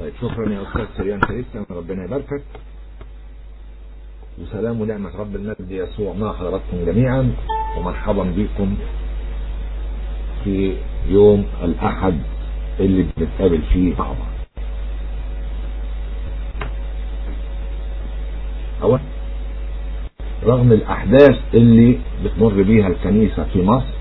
طيب شكرا يا أستاذ سريان كريستيان ربنا يباركك وسلام ونعمة رب المجد يسوع مع حضراتكم جميعا ومرحبا بكم في يوم الأحد اللي بنتقابل فيه مع بعض أولا رغم الأحداث اللي بتمر بيها الكنيسة في مصر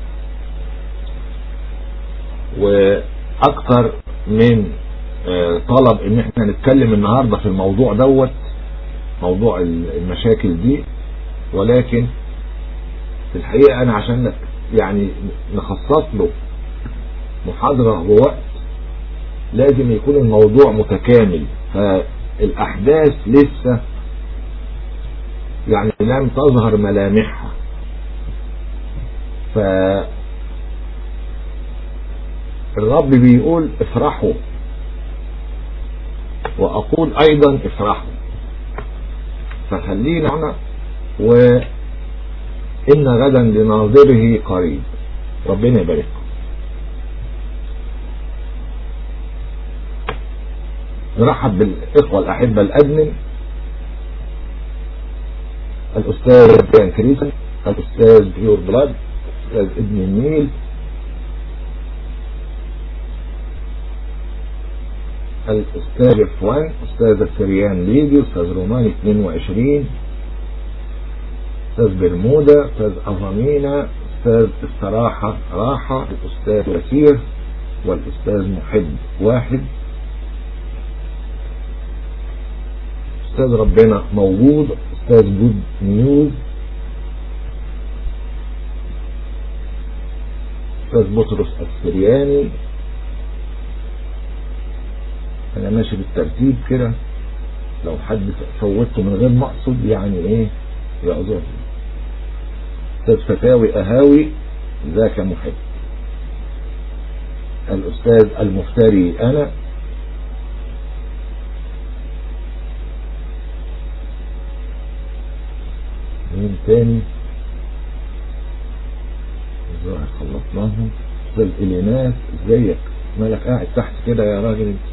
وأكثر من طلب ان احنا نتكلم النهاردة في الموضوع دوت موضوع المشاكل دي ولكن في الحقيقة انا عشان يعني نخصص له محاضرة بوقت لازم يكون الموضوع متكامل فالاحداث لسه يعني لم تظهر ملامحها ف الرب بيقول افرحوا واقول ايضا افرحوا فخلينا هنا وان غدا لناظره قريب ربنا يبارككم نرحب بالاخوة الاحبة الادمن الاستاذ بيان كريسن الاستاذ بيور بلاد الاستاذ ابن النيل الأستاذ إخوان أستاذ سريان ليدي أستاذ روماني 22 أستاذ برمودا أستاذ أظامينا أستاذ الصراحة راحة الأستاذ وسير والأستاذ محب واحد أستاذ ربنا موجود أستاذ جود نيوز أستاذ بطرس السرياني انا ماشي بالترتيب كده لو حد فوتته من غير ما اقصد يعني ايه يعذر استاذ فتاوي اهاوي ذاك محب الاستاذ المفتري انا مين تاني الظاهر خلصناهم استاذ اليناس ازيك مالك قاعد تحت كده يا راجل انت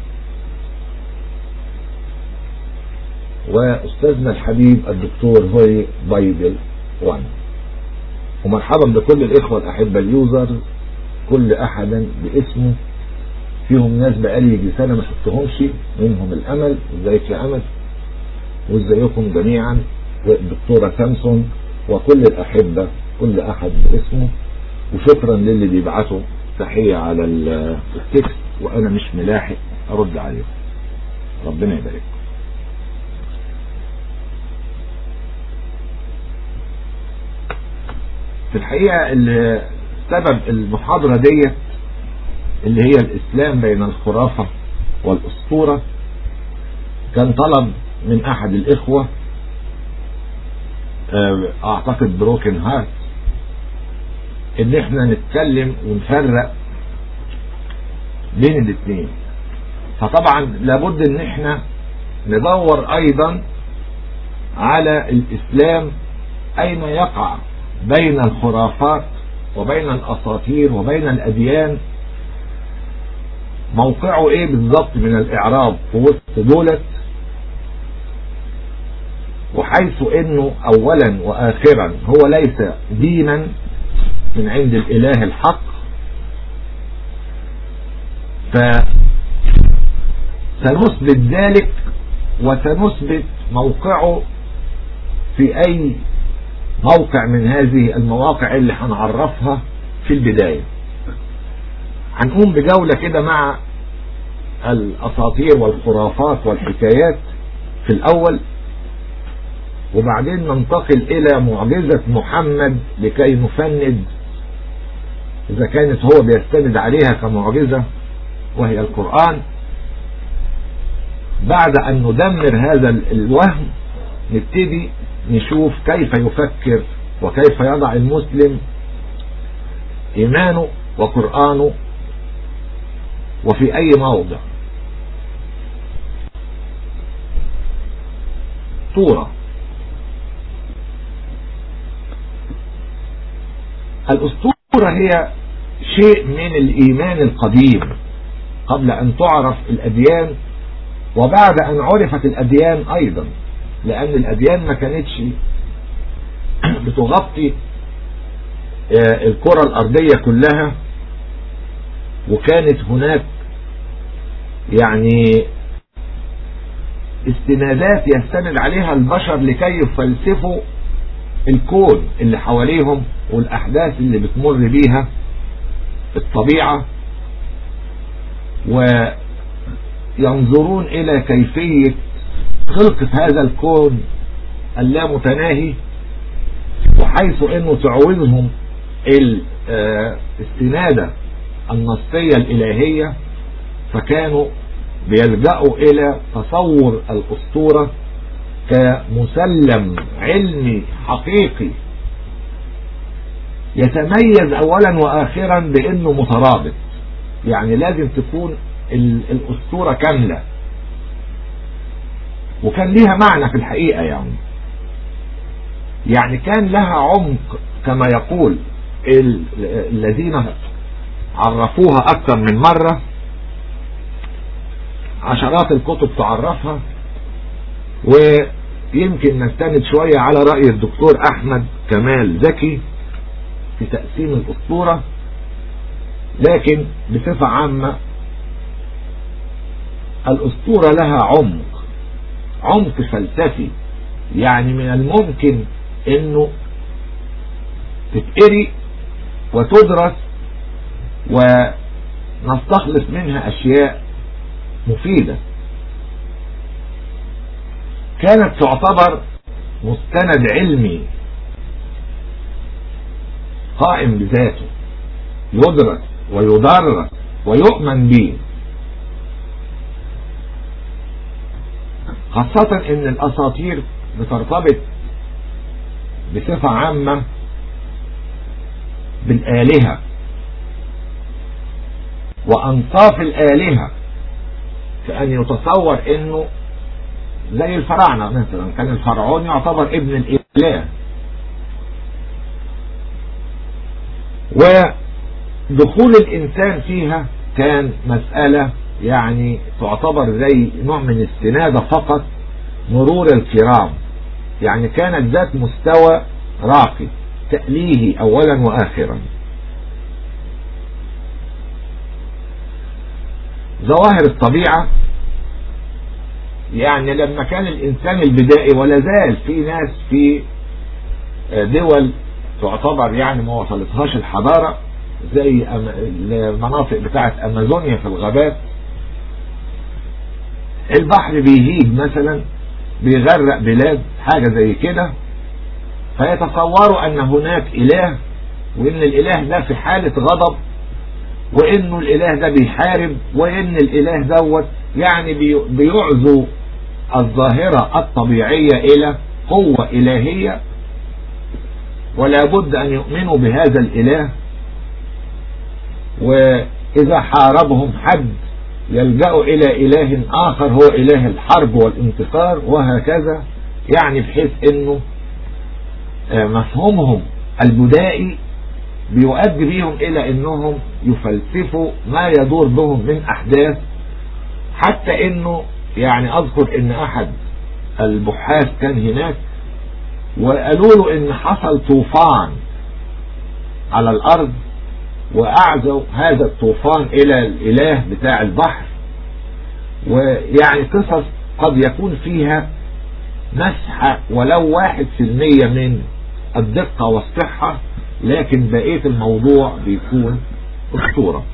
واستاذنا الحبيب الدكتور هوي بايبل وان ومرحبا بكل الاخوة الاحبة اليوزر كل احدا باسمه فيهم ناس بقالي يجي سنة ما شفتهمش منهم الامل ازيك يا امل وازيكم جميعا والدكتورة سامسون وكل الاحبة كل احد باسمه وشكرا للي بيبعتوا تحية على التكست وانا مش ملاحق ارد عليهم ربنا يبارك في الحقيقة اللي سبب المحاضرة ديت اللي هي الإسلام بين الخرافة والأسطورة كان طلب من أحد الإخوة أعتقد بروكن هارت إن إحنا نتكلم ونفرق بين الاثنين فطبعا لابد إن إحنا ندور أيضا على الإسلام أين يقع بين الخرافات وبين الأساطير وبين الأديان موقعه ايه بالضبط من الاعراب في وسط دولت وحيث انه اولا واخرا هو ليس دينا من عند الاله الحق فسنثبت ذلك وسنثبت موقعه في اي موقع من هذه المواقع اللي هنعرفها في البداية هنقوم بجولة كده مع الأساطير والخرافات والحكايات في الأول وبعدين ننتقل إلى معجزة محمد لكي نفند إذا كانت هو بيستند عليها كمعجزة وهي القرآن بعد أن ندمر هذا الوهم نبتدي نشوف كيف يفكر وكيف يضع المسلم إيمانه وقرآنه وفي أي موضع صورة الأسطورة هي شيء من الإيمان القديم قبل أن تعرف الأديان وبعد أن عرفت الأديان أيضا لأن الأديان ما كانتش بتغطي الكرة الأرضية كلها وكانت هناك يعني استنادات يستند عليها البشر لكي يفلسفوا الكون اللي حواليهم والأحداث اللي بتمر بيها الطبيعة وينظرون إلى كيفية خلقة هذا الكون اللامتناهي وحيث أنه تعوزهم الاستنادة النصية الإلهية فكانوا بيلجأوا إلى تصور الأسطورة كمسلم علمي حقيقي يتميز أولا وآخرا بأنه مترابط يعني لازم تكون الأسطورة كاملة وكان ليها معنى في الحقيقة يعني يعني كان لها عمق كما يقول الذين عرفوها أكثر من مرة عشرات الكتب تعرفها ويمكن نستند شوية على رأي الدكتور أحمد كمال زكي في تقسيم الأسطورة لكن بصفة عامة الأسطورة لها عمق عمق فلسفي يعني من الممكن انه تتقري وتدرس ونستخلص منها اشياء مفيدة كانت تعتبر مستند علمي قائم بذاته يدرس ويدرس ويؤمن به خاصة ان الاساطير بترتبط بصفة عامة بالآلهة وأنصاف الآلهة كأن يتصور انه زي الفراعنة مثلا كان الفرعون يعتبر ابن الإله ودخول الإنسان فيها كان مسألة يعني تعتبر زي نوع من استنادة فقط مرور الكرام يعني كانت ذات مستوى راقي تأليهي أولا وآخرا ظواهر الطبيعة يعني لما كان الإنسان البدائي ولا زال في ناس في دول تعتبر يعني ما وصلتهاش الحضارة زي المناطق بتاعت أمازونيا في الغابات البحر بيهيج مثلا بيغرق بلاد حاجة زي كده فيتصوروا ان هناك اله وان الاله ده في حالة غضب وانه الاله ده بيحارب وان الاله دوت يعني بيعزو الظاهرة الطبيعية الى قوة الهية ولا بد ان يؤمنوا بهذا الاله واذا حاربهم حد يلجأوا إلى إله آخر هو إله الحرب والانتصار وهكذا يعني بحيث أنه مفهومهم البدائي بيؤدي بيهم إلى أنهم يفلسفوا ما يدور بهم من أحداث حتى أنه يعني أذكر أن أحد البحاث كان هناك وقالوا له أن حصل طوفان على الأرض وأعزوا هذا الطوفان إلى الإله بتاع البحر ويعني قصص قد يكون فيها مسحة ولو واحد في المية من الدقة والصحة لكن بقية الموضوع بيكون أسطورة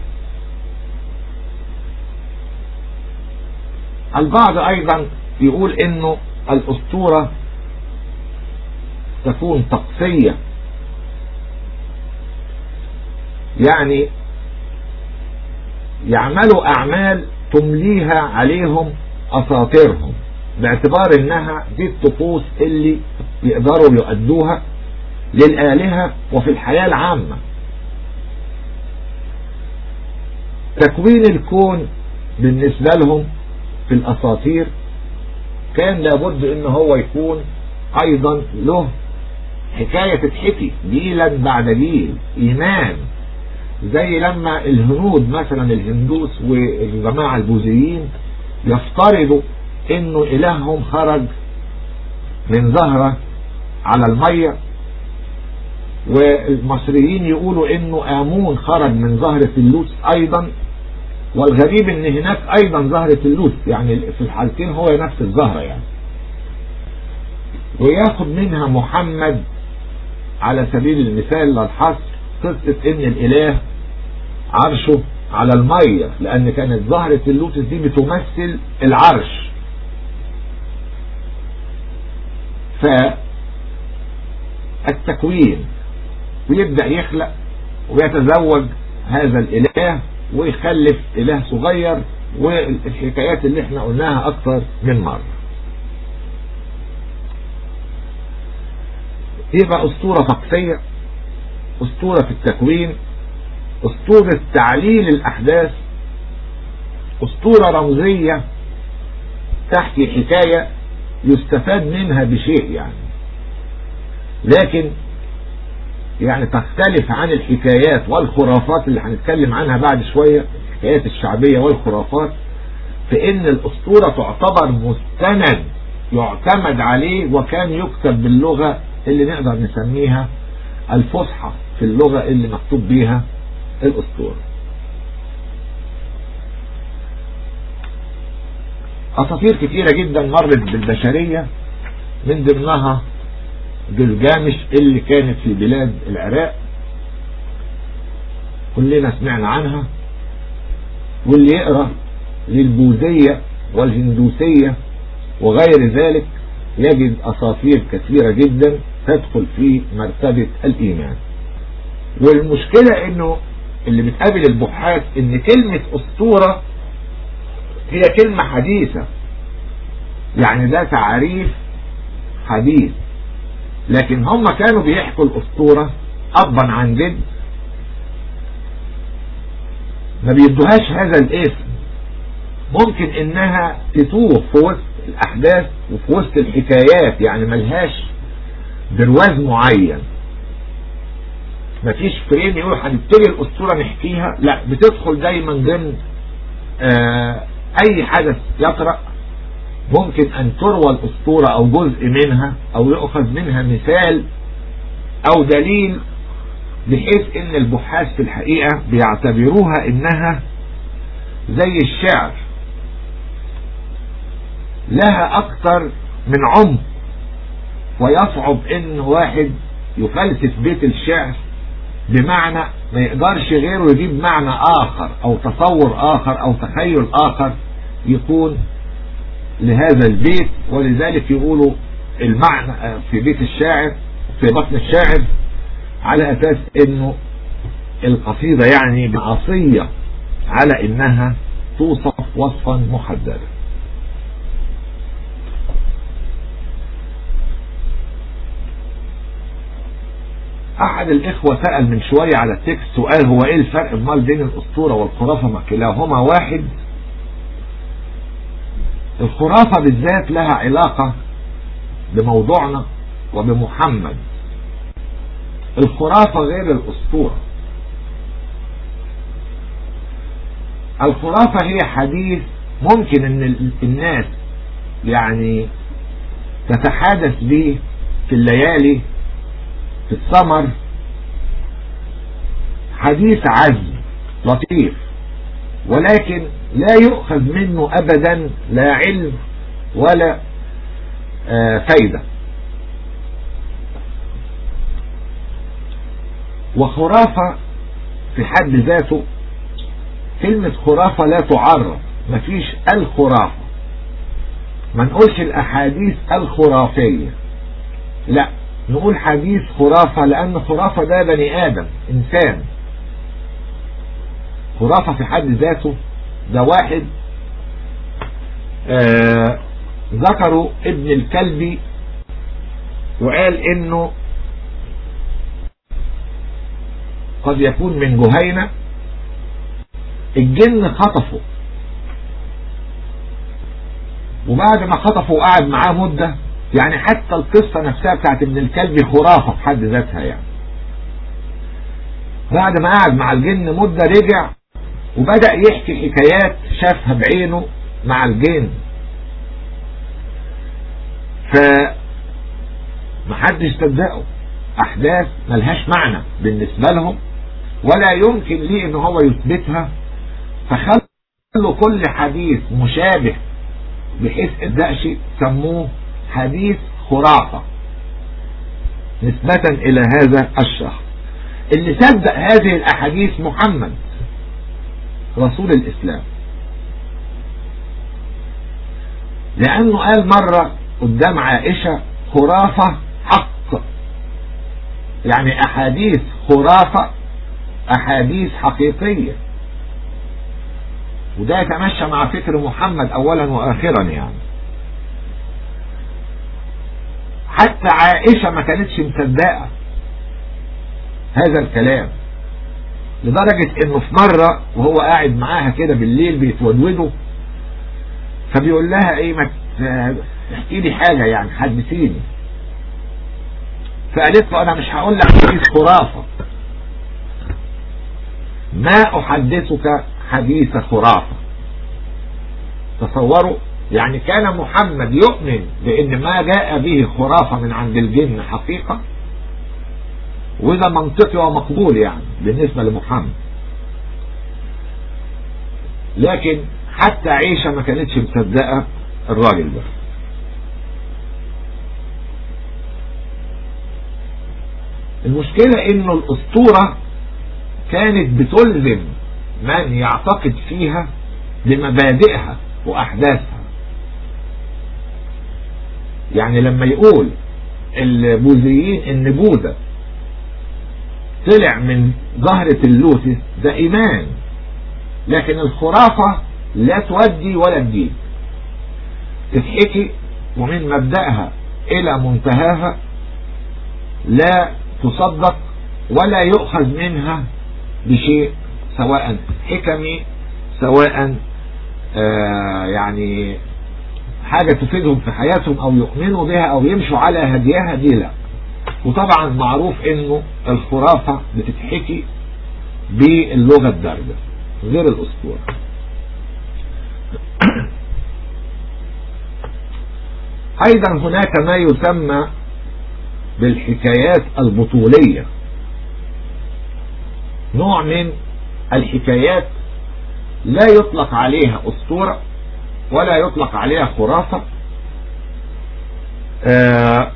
البعض أيضا يقول إنه الأسطورة تكون طقسية يعني يعملوا أعمال تمليها عليهم أساطيرهم باعتبار انها دي الطقوس اللي يقدروا يؤدوها للآلهة وفي الحياة العامة تكوين الكون بالنسبة لهم في الأساطير كان لابد ان هو يكون ايضا له حكاية تتحكي جيلا بعد جيل ايمان زي لما الهنود مثلا الهندوس والجماعة البوذيين يفترضوا انه الههم خرج من زهرة على المية والمصريين يقولوا انه امون خرج من زهرة اللوت ايضا والغريب ان هناك ايضا زهرة اللوت يعني في الحالتين هو نفس الزهرة يعني وياخد منها محمد على سبيل المثال للحصر قصة ان الاله عرشه على المية لان كانت زهرة اللوتس دي بتمثل العرش فالتكوين ويبدأ يخلق ويتزوج هذا الاله ويخلف اله صغير والحكايات اللي احنا قلناها اكتر من مرة يبقى اسطورة طقسية اسطورة في التكوين اسطورة تعليل الاحداث اسطورة رمزية تحكي حكاية يستفاد منها بشيء يعني لكن يعني تختلف عن الحكايات والخرافات اللي هنتكلم عنها بعد شوية الحكايات الشعبية والخرافات في ان الاسطورة تعتبر مستند يعتمد عليه وكان يكتب باللغة اللي نقدر نسميها الفصحى في اللغة اللي مكتوب بيها الاسطورة اساطير كتيرة جدا مرت بالبشرية من ضمنها جلجامش اللي كانت في بلاد العراق كلنا سمعنا عنها واللي يقرأ للبوذية والهندوسية وغير ذلك يجد أساطير كثيرة جدا تدخل في مرتبة الإيمان والمشكلة انه اللي بتقابل البحاث ان كلمة اسطورة هي كلمة حديثة يعني ده تعريف حديث لكن هم كانوا بيحكوا الاسطورة ابا عن جد ما بيدوهاش هذا الاسم ممكن انها تتوه في وسط الاحداث وفي وسط الحكايات يعني ملهاش برواز معين مفيش فريم يقول هنبتدي الاسطوره نحكيها لا بتدخل دايما ضمن آه اي حدث يطرأ ممكن ان تروى الاسطورة او جزء منها او يؤخذ منها مثال او دليل بحيث ان البحاث في الحقيقة بيعتبروها انها زي الشعر لها اكتر من عمق ويصعب ان واحد يفلسف بيت الشعر بمعنى ما يقدرش غيره يجيب معنى اخر او تصور اخر او تخيل اخر يكون لهذا البيت ولذلك يقولوا المعنى في بيت الشاعر في بطن الشاعر على اساس انه القصيدة يعني عصية على انها توصف وصفا محددا احد الاخوة سأل من شوية على التكست سؤال هو ايه الفرق امال بين الاسطورة والخرافة ما كلاهما واحد الخرافة بالذات لها علاقة بموضوعنا وبمحمد الخرافة غير الاسطورة الخرافة هي حديث ممكن ان الناس يعني تتحدث به في الليالي في السمر حديث عزم لطيف ولكن لا يؤخذ منه ابدا لا علم ولا آه فايدة وخرافة في حد ذاته كلمة خرافة لا تعرف مفيش الخرافة ما نقولش الاحاديث الخرافية لا نقول حديث خرافة لان خرافة ده بني ادم انسان خرافة في حد ذاته ده واحد آه ذكروا ابن الكلبي وقال انه قد يكون من جهينة الجن خطفه وبعد ما خطفه وقعد معاه مدة يعني حتى القصة نفسها بتاعت ابن الكلب خرافة في حد ذاتها يعني بعد ما قعد مع الجن مدة رجع وبدأ يحكي حكايات شافها بعينه مع الجن ف محدش صدقه احداث ملهاش معنى بالنسبة لهم ولا يمكن ليه ان هو يثبتها فخلوا كل حديث مشابه بحيث الدقش سموه حديث خرافة نسبة الى هذا الشخص اللي صدق هذه الاحاديث محمد رسول الاسلام لانه قال مرة قدام عائشة خرافة حق يعني احاديث خرافة احاديث حقيقية وده يتمشى مع فكر محمد اولا واخرا يعني حتى عائشة ما كانتش مصدقة هذا الكلام لدرجة انه في مرة وهو قاعد معاها كده بالليل بيتودودوا فبيقول لها ايه ما احكي لي حاجة يعني حدثيني فقالت له انا مش هقول لك حديث خرافة ما احدثك حديث خرافة تصوروا يعني كان محمد يؤمن بان ما جاء به خرافة من عند الجن حقيقة وده منطقي ومقبول يعني بالنسبة لمحمد لكن حتى عيشة ما كانتش مصدقة الراجل ده المشكلة انه الاسطورة كانت بتلزم من يعتقد فيها بمبادئها واحداثها يعني لما يقول البوذيين ان بوذا طلع من زهرة اللوتس ده ايمان لكن الخرافة لا تودي ولا تجيب تتحكي ومن مبدأها الى منتهاها لا تصدق ولا يؤخذ منها بشيء سواء حكمي سواء آه يعني حاجة تفيدهم في حياتهم او يؤمنوا بها او يمشوا على هديها دي لا وطبعا معروف انه الخرافة بتتحكي باللغة الدارجة غير الاسطورة ايضا هناك ما يسمى بالحكايات البطولية نوع من الحكايات لا يطلق عليها اسطورة ولا يطلق عليها خرافة آه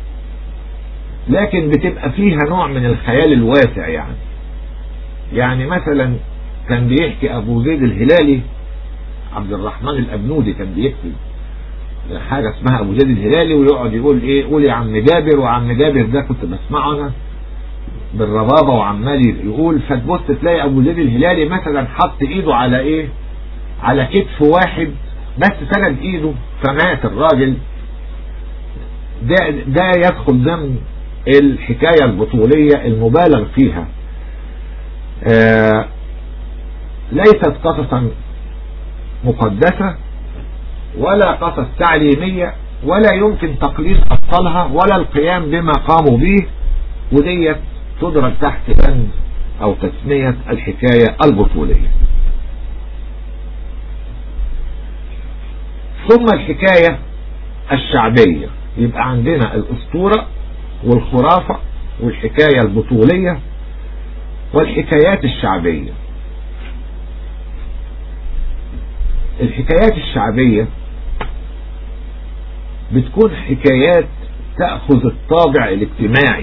لكن بتبقى فيها نوع من الخيال الواسع يعني يعني مثلا كان بيحكي ابو زيد الهلالي عبد الرحمن الابنودي كان بيكتب حاجة اسمها ابو زيد الهلالي ويقعد يقول ايه قول يا عم جابر وعم جابر ده كنت بسمعه انا بالربابة وعمال يقول فتبص تلاقي ابو زيد الهلالي مثلا حط ايده على ايه على كتف واحد بس سند ايده فمات الراجل ده, ده يدخل ضمن الحكاية البطولية المبالغ فيها آه ليست قصصا مقدسة ولا قصص تعليمية ولا يمكن تقليد أبطالها ولا القيام بما قاموا به وديت تدرج تحت بند أو تسمية الحكاية البطولية ثم الحكاية الشعبية يبقى عندنا الأسطورة والخرافة والحكاية البطولية والحكايات الشعبية الحكايات الشعبية بتكون حكايات تأخذ الطابع الاجتماعي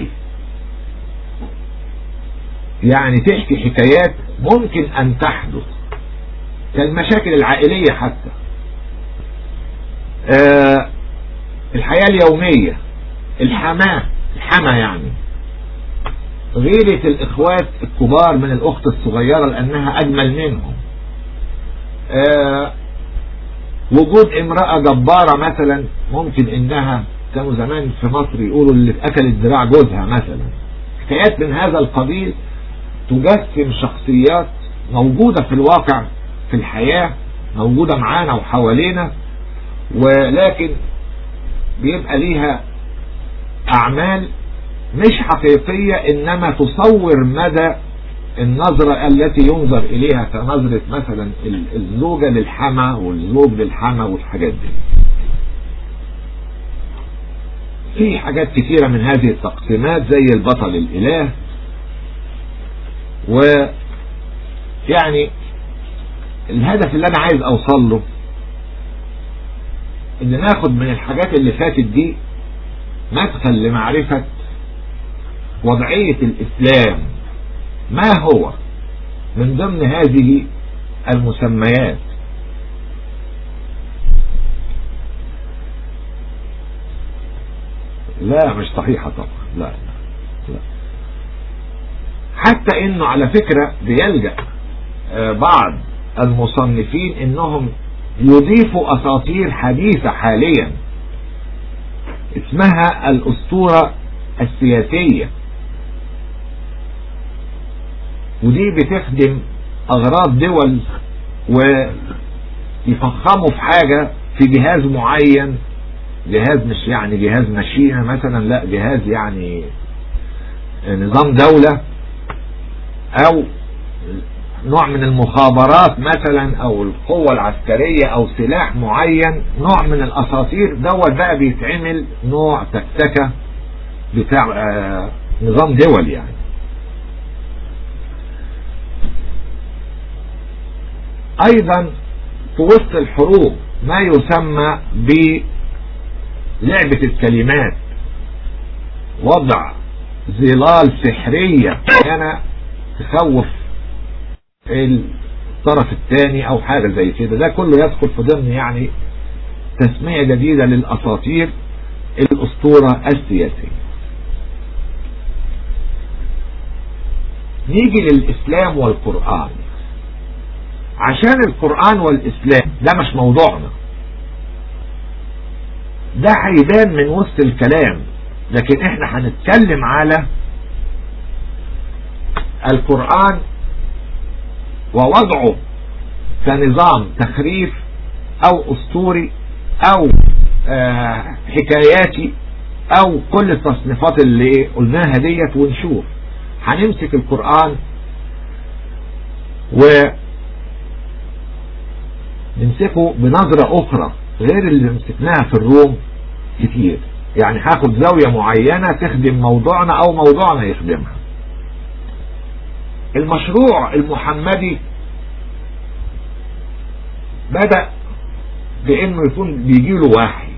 يعني تحكي حكايات ممكن أن تحدث كالمشاكل العائلية حتى آه الحياة اليومية الحماة الحما يعني غيرة الإخوات الكبار من الأخت الصغيرة لأنها أجمل منهم آه وجود امرأة جبارة مثلا ممكن انها كانوا زمان في مصر يقولوا اللي اكلت دراع جوزها مثلا حكايات من هذا القبيل تجسم شخصيات موجودة في الواقع في الحياة موجودة معانا وحوالينا ولكن بيبقى ليها اعمال مش حقيقية انما تصور مدى النظرة التي ينظر إليها كنظرة مثلا الزوجة للحما والزوج للحما والحاجات دي في حاجات كثيرة من هذه التقسيمات زي البطل الإله و يعني الهدف اللي أنا عايز أوصل له إن ناخد من الحاجات اللي فاتت دي مدخل لمعرفة وضعية الإسلام ما هو من ضمن هذه المسميات لا مش صحيحة طبعا لا لا حتى انه على فكرة بيلجأ بعض المصنفين انهم يضيفوا اساطير حديثة حاليا اسمها الاسطورة السياسية ودي بتخدم اغراض دول ويفخموا في حاجة في جهاز معين جهاز مش يعني جهاز مشيئة مثلا لا جهاز يعني نظام دولة او نوع من المخابرات مثلا او القوة العسكرية او سلاح معين نوع من الاساطير دوت بقى بيتعمل نوع تكتكة بتاع آه نظام دول يعني ايضا في وسط الحروب ما يسمى بلعبة الكلمات وضع ظلال سحرية انا تخوف الطرف الثاني او حاجة زي كده ده كله يدخل في ضمن يعني تسمية جديدة للاساطير الاسطورة السياسية نيجي للاسلام والقرآن عشان القرآن والإسلام ده مش موضوعنا ده هيبان من وسط الكلام لكن احنا هنتكلم على القرآن ووضعه كنظام تخريف او اسطوري او آه حكاياتي او كل التصنيفات اللي قلناها ديت ونشوف هنمسك القرآن و نمسكه بنظرة اخرى غير اللي مسكناها في الروم كتير يعني هاخد زاوية معينة تخدم موضوعنا او موضوعنا يخدمها المشروع المحمدي بدأ بانه يكون بيجيله وحي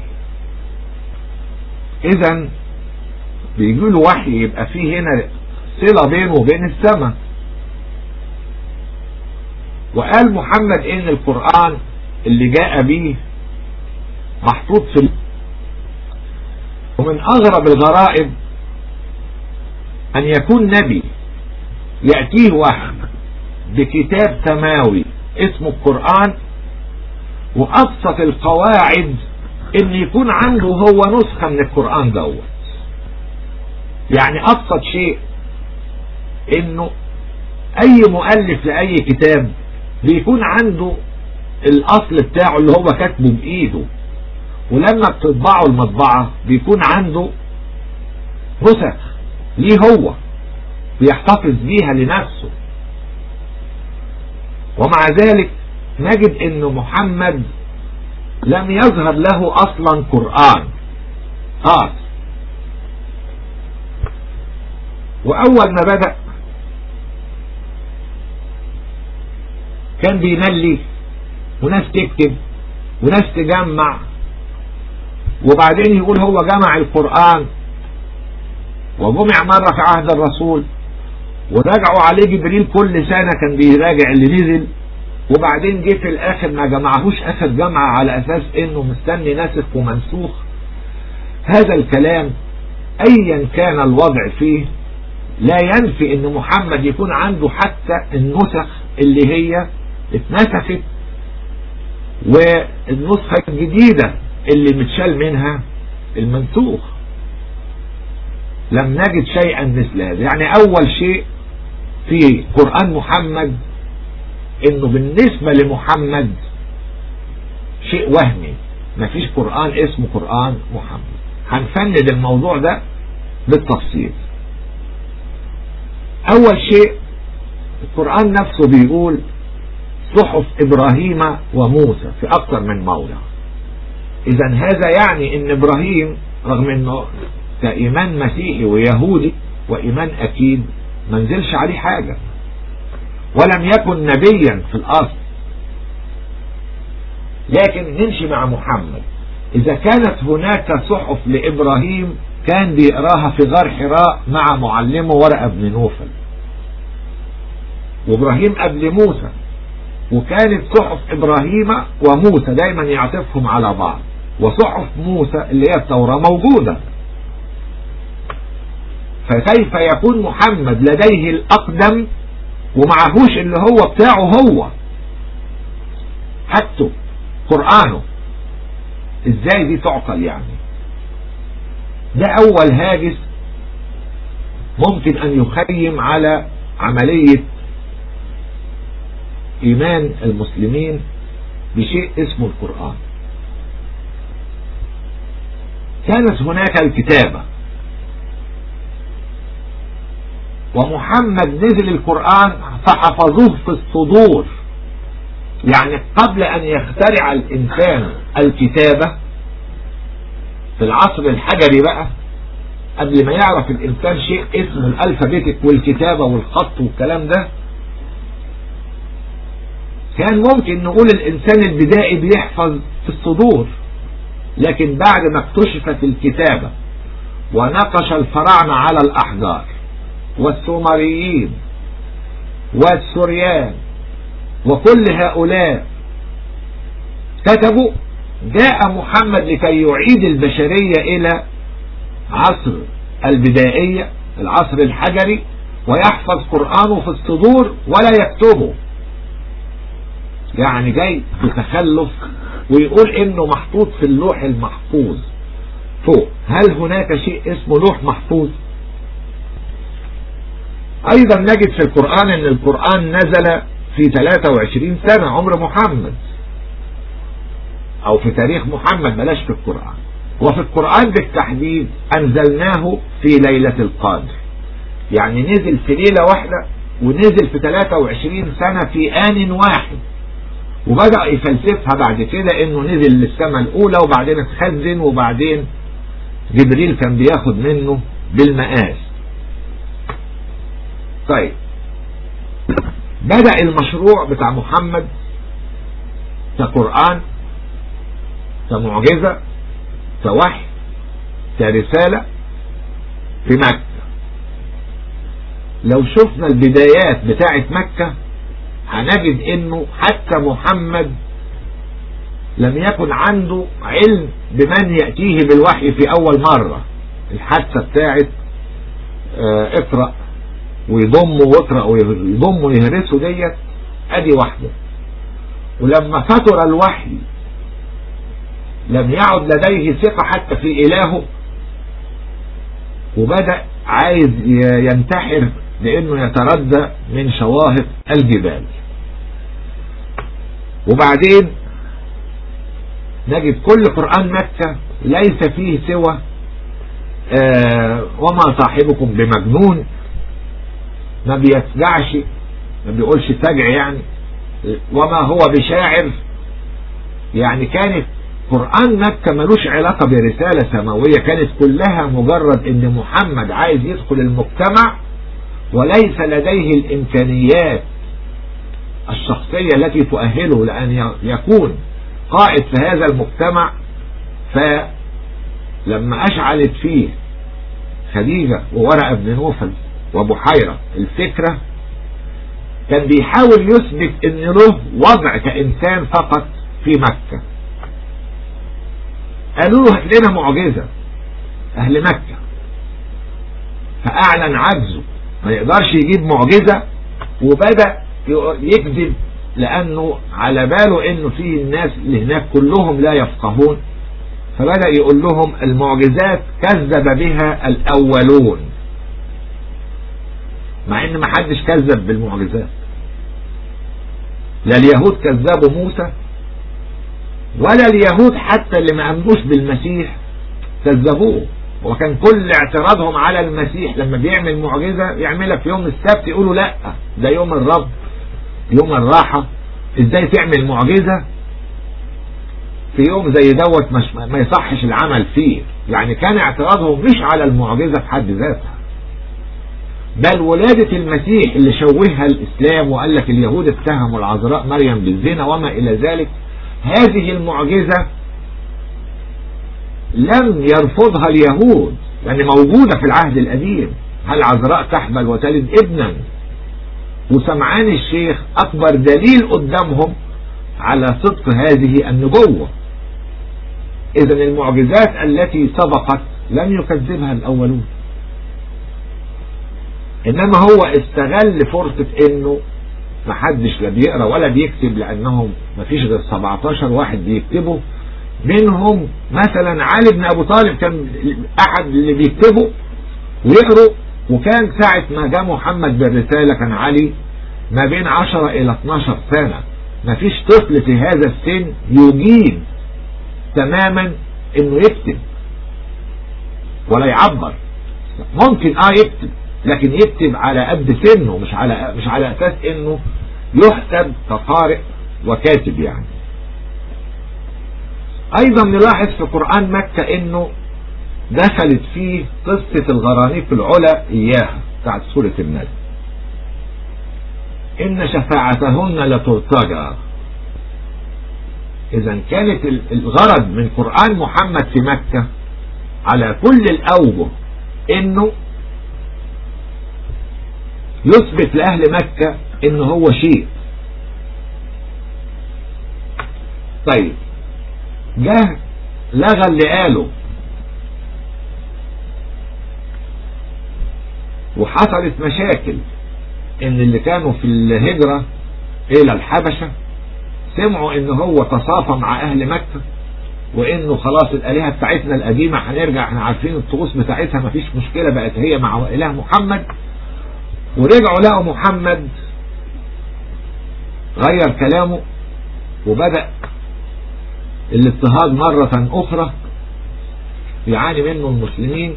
اذا بيجيله وحي يبقى فيه هنا صلة بينه وبين السماء وقال محمد ان القرآن اللي جاء به محطوط في ومن اغرب الغرائب ان يكون نبي يأتيه وحي بكتاب سماوي اسمه القرآن وابسط القواعد ان يكون عنده هو نسخة من القرآن دوت يعني ابسط شيء انه اي مؤلف لاي كتاب بيكون عنده الاصل بتاعه اللي هو كاتبه بايده ولما بتطبعه المطبعة بيكون عنده نسخ ليه هو بيحتفظ بيها لنفسه ومع ذلك نجد ان محمد لم يظهر له اصلا قرآن خاص واول ما بدأ كان بيملي وناس تكتب وناس تجمع وبعدين يقول هو جمع القرآن وجمع مرة في عهد الرسول وراجعوا عليه جبريل كل سنة كان بيراجع اللي نزل وبعدين جه في الاخر ما جمعهوش اخر جمعة على اساس انه مستني ناسخ ومنسوخ هذا الكلام ايا كان الوضع فيه لا ينفي ان محمد يكون عنده حتى النسخ اللي هي اتنسخت والنسخة الجديدة اللي متشال منها المنسوخ لم نجد شيئا مثل هذا يعني اول شيء في قرآن محمد انه بالنسبة لمحمد شيء وهمي مفيش قرآن اسمه قرآن محمد هنفند الموضوع ده بالتفصيل اول شيء القرآن نفسه بيقول صحف إبراهيم وموسى في أكثر من موضع إذا هذا يعني إن إبراهيم رغم إنه كإيمان مسيحي ويهودي وإيمان أكيد ما نزلش عليه حاجة ولم يكن نبيا في الأصل لكن نمشي مع محمد إذا كانت هناك صحف لإبراهيم كان بيقراها في غار حراء مع معلمه ورقة بن نوفل وإبراهيم قبل موسى وكانت صحف إبراهيم وموسى دايما يعطفهم على بعض وصحف موسى اللي هي التوراة موجودة فكيف يكون محمد لديه الأقدم ومعهوش اللي هو بتاعه هو حتى قرآنه ازاي دي تعقل يعني ده اول هاجس ممكن ان يخيم على عملية ايمان المسلمين بشيء اسمه القرآن كانت هناك الكتابة ومحمد نزل القرآن فحفظوه في الصدور يعني قبل أن يخترع الإنسان الكتابة في العصر الحجري بقى قبل ما يعرف الإنسان شيء اسمه الألفابيتك والكتابة والخط والكلام ده كان ممكن نقول الإنسان البدائي بيحفظ في الصدور لكن بعد ما اكتشفت الكتابة ونقش الفراعنة على الأحجار والسومريين والسوريان وكل هؤلاء كتبوا جاء محمد لكي يعيد البشرية إلى عصر البدائية العصر الحجري ويحفظ قرآنه في الصدور ولا يكتبه يعني جاي بتخلف ويقول انه محطوط في اللوح المحفوظ فوق هل هناك شيء اسمه لوح محفوظ ايضا نجد في القرآن ان القرآن نزل في 23 سنة عمر محمد او في تاريخ محمد بلاش في القرآن وفي القرآن بالتحديد انزلناه في ليلة القدر يعني نزل في ليلة واحدة ونزل في 23 سنة في آن واحد وبدأ يفلسفها بعد كده انه نزل للسماء الاولى وبعدين اتخزن وبعدين جبريل كان بياخد منه بالمقاس طيب بدأ المشروع بتاع محمد كقرآن كمعجزة كوحي كرسالة في مكة لو شفنا البدايات بتاعة مكة هنجد انه حتى محمد لم يكن عنده علم بمن يأتيه بالوحي في اول مرة الحادثة بتاعت اه اقرأ ويضموا واقرأ ويضموا ويهرسوا ديت ادي واحدة ولما فتر الوحي لم يعد لديه ثقة حتى في الهه وبدأ عايز ينتحر لانه يتردى من شواهق الجبال وبعدين نجد كل قرآن مكة ليس فيه سوى آه وما صاحبكم بمجنون ما بيتجعش ما بيقولش تجع يعني وما هو بشاعر يعني كانت قرآن مكة ملوش علاقة برسالة سماوية كانت كلها مجرد ان محمد عايز يدخل المجتمع وليس لديه الامكانيات الشخصية التي تؤهله لأن يكون قائد في هذا المجتمع فلما أشعلت فيه خديجة وورقة بن نوفل وبحيرة الفكرة كان بيحاول يثبت ان له وضع كإنسان فقط في مكة قالوا له هات لنا معجزة أهل مكة فأعلن عجزه ما يقدرش يجيب معجزة وبدأ يكذب لأنه على باله أنه في الناس اللي هناك كلهم لا يفقهون فبدأ يقول لهم المعجزات كذب بها الأولون مع ان ما حدش كذب بالمعجزات لا اليهود كذبوا موسى ولا اليهود حتى اللي ما امنوش بالمسيح كذبوه وكان كل اعتراضهم على المسيح لما بيعمل معجزة يعملها في يوم السبت يقولوا لا ده يوم الرب يوم الراحة ازاي تعمل معجزة في يوم زي دوت مش ما يصحش العمل فيه يعني كان اعتراضهم مش على المعجزة في حد ذاتها بل ولادة المسيح اللي شوهها الإسلام وقال لك اليهود اتهموا العذراء مريم بالزنا وما إلى ذلك هذه المعجزة لم يرفضها اليهود لأن يعني موجودة في العهد القديم هل عذراء تحمل وتلد ابنا وسمعان الشيخ أكبر دليل قدامهم على صدق هذه النبوة إذا المعجزات التي سبقت لم يكذبها الأولون إنما هو استغل فرصة إنه محدش لا بيقرا ولا بيكتب لأنهم مفيش غير 17 واحد بيكتبوا منهم مثلا علي بن أبو طالب كان أحد اللي بيكتبوا ويقروا وكان ساعة ما جاء محمد بالرسالة كان علي ما بين 10 إلى 12 سنة مفيش طفل في هذا السن يجيد تماما انه يكتب ولا يعبر ممكن اه يكتب لكن يكتب على قد سنه مش على مش على اساس انه يحسب كقارئ وكاتب يعني ايضا نلاحظ في قرآن مكة انه دخلت فيه قصة الغرانيق العلا اياها بتاعت سورة النجم ان شفاعتهن لترتجى اذا كانت الغرض من قرآن محمد في مكة على كل الاوجه انه يثبت لأهل مكة إن هو شيء طيب جه لغى اللي قاله وحصلت مشاكل ان اللي كانوا في الهجرة الى الحبشة سمعوا ان هو تصافى مع اهل مكة وانه خلاص الالهة بتاعتنا القديمة هنرجع احنا عارفين الطقوس بتاعتها مفيش مشكلة بقت هي مع اله محمد ورجعوا لقوا محمد غير كلامه وبدأ الاضطهاد مرة أخرى يعاني منه المسلمين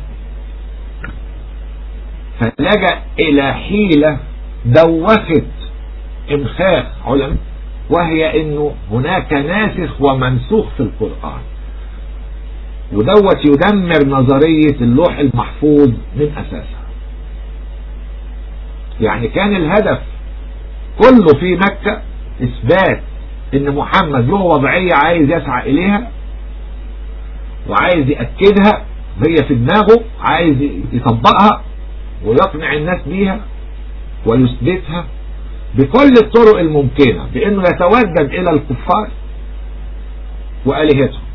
فلجأ إلى حيلة دوخت إمخاخ علماء وهي إنه هناك ناسخ ومنسوخ في القرآن ودوت يدمر نظرية اللوح المحفوظ من أساسها يعني كان الهدف كله في مكة اثبات ان محمد له وضعية عايز يسعى اليها وعايز يأكدها هي في دماغه عايز يطبقها ويقنع الناس بيها ويثبتها بكل الطرق الممكنة بانه يتودد الى الكفار والهتهم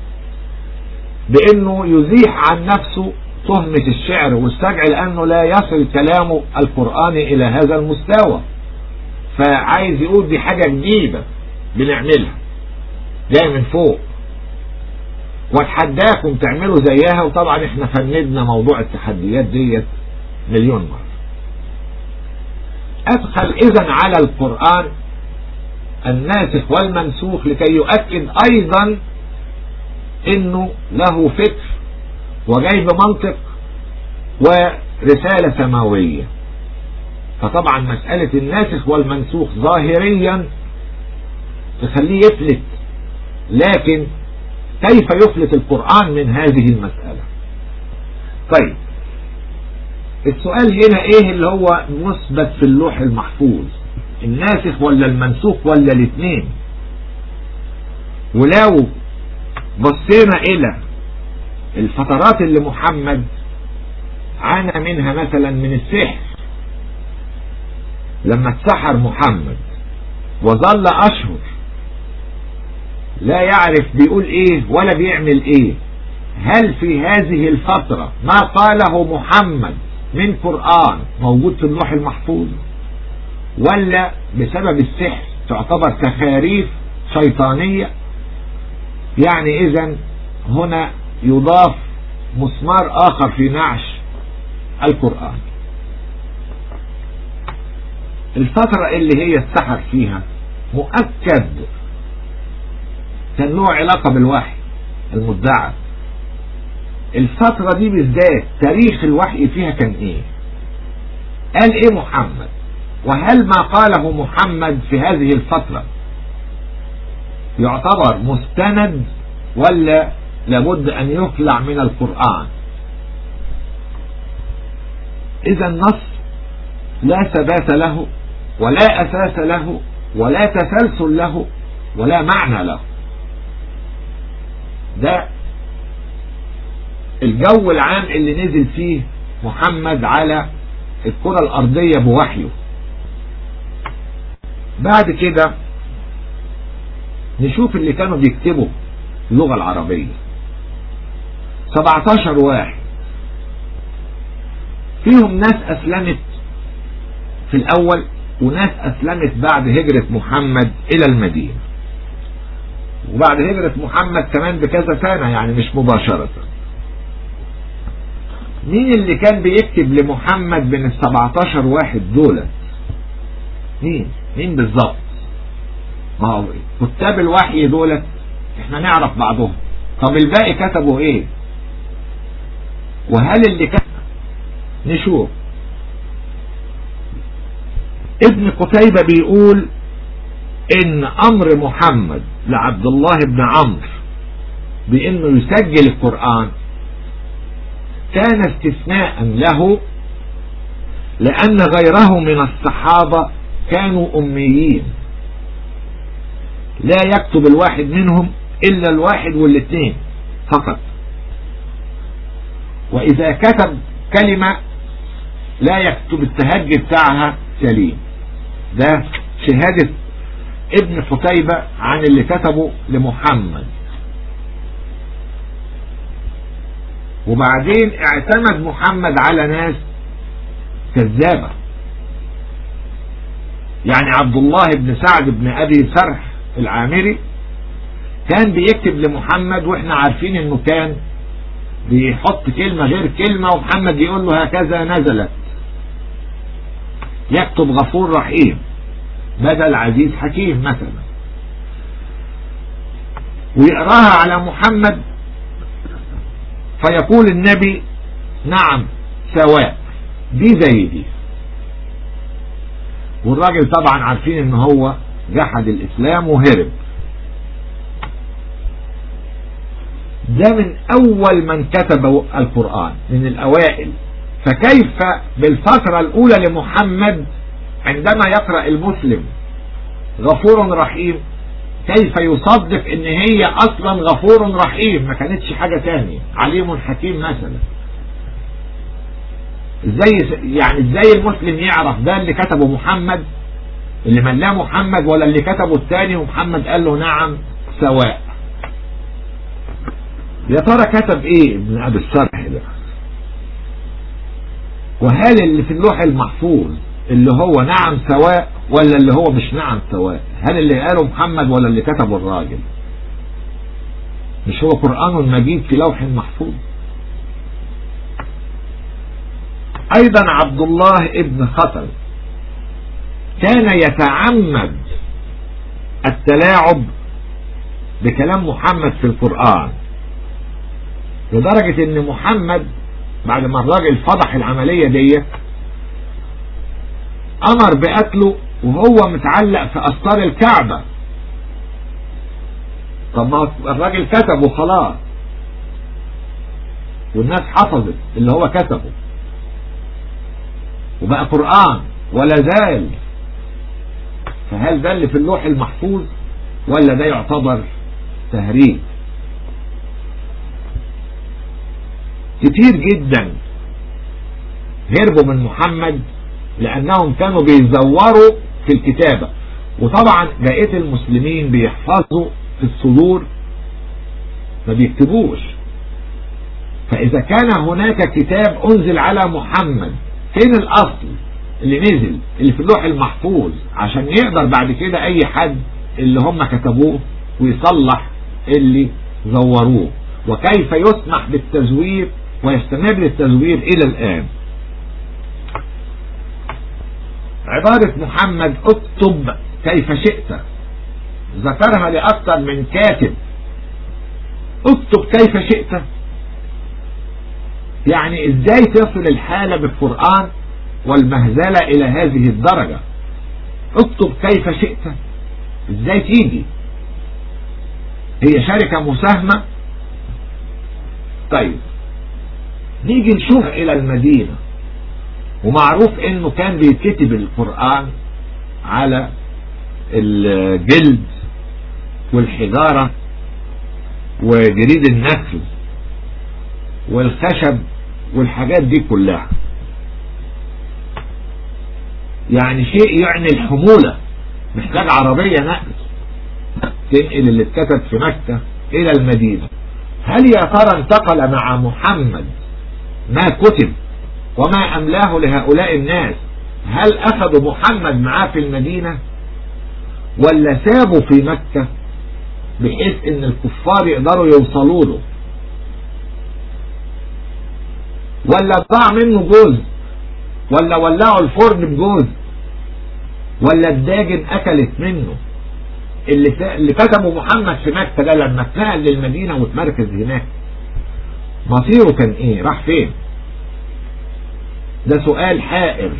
بانه يزيح عن نفسه تهمة الشعر والسجع لأنه لا يصل كلامه القرآني إلى هذا المستوى فعايز يقول دي حاجة جديدة بنعملها جاي من فوق واتحداكم تعملوا زيها وطبعا احنا فندنا موضوع التحديات ديت مليون مرة ادخل اذا على القرآن الناسخ والمنسوخ لكي يؤكد ايضا انه له فكر وجاي بمنطق ورسالة سماوية فطبعا مسألة الناسخ والمنسوخ ظاهريا تخليه يفلت لكن كيف يفلت القرآن من هذه المسألة طيب السؤال هنا ايه اللي هو مثبت في اللوح المحفوظ الناسخ ولا المنسوخ ولا الاثنين ولو بصينا الى الفترات اللي محمد عانى منها مثلا من السحر لما اتسحر محمد وظل اشهر لا يعرف بيقول ايه ولا بيعمل ايه هل في هذه الفترة ما قاله محمد من قرآن موجود في اللوح المحفوظ ولا بسبب السحر تعتبر تخاريف شيطانية يعني اذا هنا يضاف مسمار آخر في نعش القرآن الفترة اللي هي السحر فيها مؤكد كان له علاقة بالوحي المدعى الفترة دي بالذات تاريخ الوحي فيها كان ايه قال ايه محمد وهل ما قاله محمد في هذه الفترة يعتبر مستند ولا لابد ان يخلع من القرآن اذا النص لا ثبات له ولا اساس له ولا تسلسل له ولا معنى له ده الجو العام اللي نزل فيه محمد على الكرة الأرضية بوحيه بعد كده نشوف اللي كانوا بيكتبوا اللغة العربية 17 واحد فيهم ناس أسلمت في الأول وناس أسلمت بعد هجرة محمد إلى المدينة وبعد هجرة محمد كمان بكذا سنة يعني مش مباشرة مين اللي كان بيكتب لمحمد من ال 17 واحد دول مين مين بالظبط ما هو كتاب الوحي دولت احنا نعرف بعضهم طب الباقي كتبوا ايه وهل اللي كتب نشوف ابن قتيبة بيقول ان امر محمد لعبد الله بن عمرو بانه يسجل القرآن كان استثناء له لان غيره من الصحابة كانوا اميين لا يكتب الواحد منهم الا الواحد والاثنين فقط واذا كتب كلمة لا يكتب التهجي بتاعها سليم ده شهادة ابن قتيبة عن اللي كتبه لمحمد وبعدين اعتمد محمد على ناس كذابة يعني عبد الله بن سعد بن ابي سرح العامري كان بيكتب لمحمد واحنا عارفين انه كان بيحط كلمة غير كلمة ومحمد يقول له هكذا نزلت يكتب غفور رحيم بدل عزيز حكيم مثلا ويقراها على محمد فيقول النبي نعم سواء دي زي دي والراجل طبعا عارفين ان هو جحد الاسلام وهرب ده من اول من كتب القرآن من الاوائل فكيف بالفترة الاولى لمحمد عندما يقرأ المسلم غفور رحيم كيف يصدق ان هي اصلا غفور رحيم ما كانتش حاجة تانية عليم حكيم مثلا ازاي يعني ازاي المسلم يعرف ده اللي كتبه محمد اللي ملاه محمد ولا اللي كتبه الثاني ومحمد قال له نعم سواء يا ترى كتب ايه ابن ابي الصرح ده وهل اللي في اللوح المحفوظ اللي هو نعم سواء ولا اللي هو مش نعم سواء هل اللي قاله محمد ولا اللي كتبه الراجل مش هو قرآن مجيد في لوح محفوظ ايضا عبد الله ابن خطل كان يتعمد التلاعب بكلام محمد في القرآن لدرجة ان محمد بعد ما الراجل فضح العملية ديت امر بقتله وهو متعلق في استار الكعبة طب ما الراجل كتبه خلاص والناس حفظت اللي هو كتبه وبقى قرآن ولا زال فهل ده اللي في اللوح المحفوظ ولا ده يعتبر تهريج كتير جدا هربوا من محمد لانهم كانوا بيزوروا في الكتابة وطبعا بقية المسلمين بيحفظوا في الصدور ما بيكتبوش فاذا كان هناك كتاب انزل على محمد فين الاصل اللي نزل اللي في اللوح المحفوظ عشان يقدر بعد كده اي حد اللي هم كتبوه ويصلح اللي زوروه وكيف يسمح بالتزوير ويستمر التزوير الى الان عبارة محمد اكتب كيف شئت ذكرها لأكثر من كاتب اكتب كيف شئت يعني ازاي تصل الحالة بالقرآن والمهزلة الى هذه الدرجة اكتب كيف شئت ازاي تيجي هي شركة مساهمة طيب نيجي نشوف الى المدينة ومعروف انه كان بيتكتب القرآن على الجلد والحجارة وجريد النخل والخشب والحاجات دي كلها يعني شيء يعني الحمولة محتاج عربية نقل تنقل اللي اتكتب في مكة الى المدينة هل يا ترى انتقل مع محمد ما كتب وما املاه لهؤلاء الناس هل اخذوا محمد معاه في المدينة ولا سابوا في مكة بحيث ان الكفار يقدروا يوصلوا له ولا ضاع منه جوز ولا ولعوا الفرن بجوز ولا الداجن اكلت منه اللي اللي كتبه محمد في مكة ده لما اتنقل للمدينة واتمركز هناك مصيره كان ايه راح فين ده سؤال حائر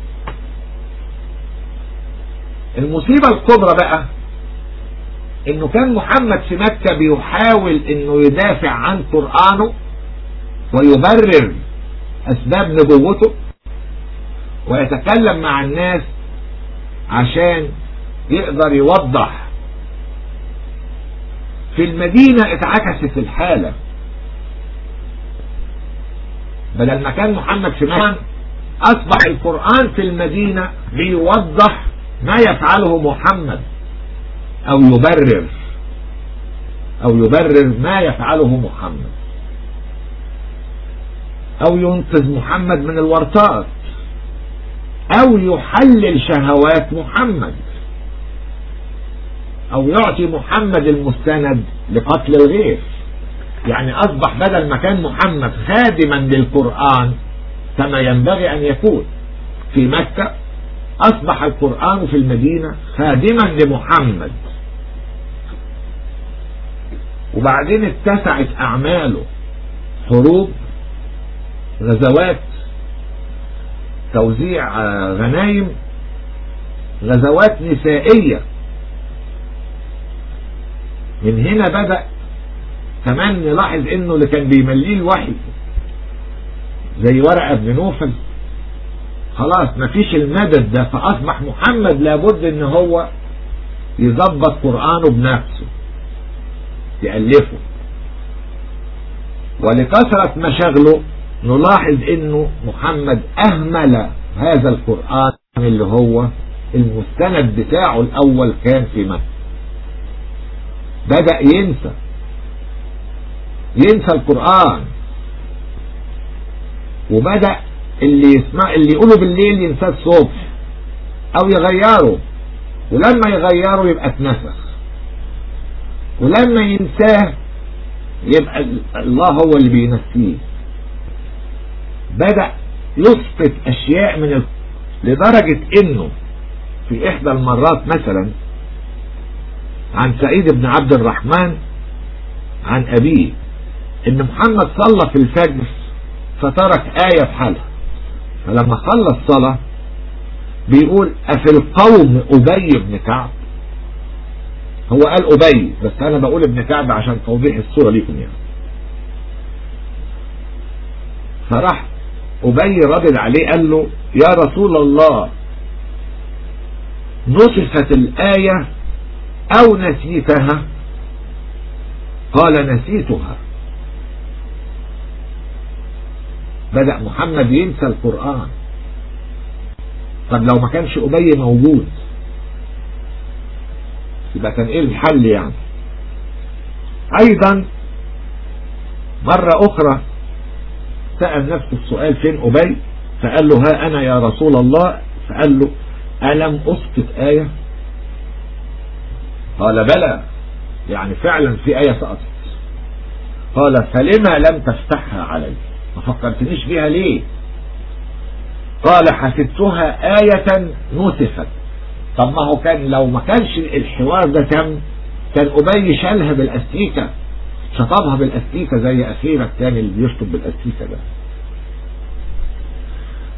المصيبة الكبرى بقى انه كان محمد في مكة بيحاول انه يدافع عن قرآنه ويبرر اسباب نبوته ويتكلم مع الناس عشان يقدر يوضح في المدينة اتعكست الحالة بدل ما كان محمد في مكة اصبح القرآن في المدينة بيوضح ما يفعله محمد او يبرر او يبرر ما يفعله محمد او ينقذ محمد من الورطات او يحلل شهوات محمد او يعطي محمد المستند لقتل الغير يعني اصبح بدل ما كان محمد خادما للقرآن كما ينبغي ان يكون في مكة اصبح القرآن في المدينة خادما لمحمد وبعدين اتسعت اعماله حروب غزوات توزيع غنايم غزوات نسائية من هنا بدأ كمان نلاحظ انه اللي كان بيمليه الوحي زي ورقة بن نوفل خلاص مفيش المدد ده فاصبح محمد لابد ان هو يظبط قرآنه بنفسه يألفه ولكثرة مشاغله نلاحظ انه محمد اهمل هذا القرآن اللي هو المستند بتاعه الاول كان في مكة بدأ ينسى ينسى القرآن وبدأ اللي يسمع اللي يقوله بالليل ينساه الصبح او يغيره ولما يغيره يبقى اتنسخ ولما ينساه يبقى الله هو اللي بينسيه بدأ يسقط اشياء من ال... لدرجة انه في احدى المرات مثلا عن سعيد بن عبد الرحمن عن ابيه ان محمد صلى في الفجر فترك آية في حالها فلما خلص صلاة بيقول أفي القوم أبي بن كعب هو قال أبي بس أنا بقول ابن كعب عشان توضيح الصورة ليكم يعني فراح أبي رد عليه قال له يا رسول الله نصفت الآية أو نسيتها قال نسيتها بدأ محمد ينسى القرآن طب لو ما كانش أبي موجود يبقى كان ايه الحل يعني ايضا مرة اخرى سأل نفسه السؤال فين أبي فقال له ها انا يا رسول الله فقال له ألم أسقط آية قال بلى يعني فعلا في آية سقطت قال فلما لم تفتحها علي ما فكرتنيش بيها ليه قال حسبتها آية نسخت طب ما هو كان لو ما كانش الحوار ده تم كان أبي شالها بالاستيكة شطبها بالاستيكة زي أخيرا الثاني اللي بيشطب بالاستيكة ده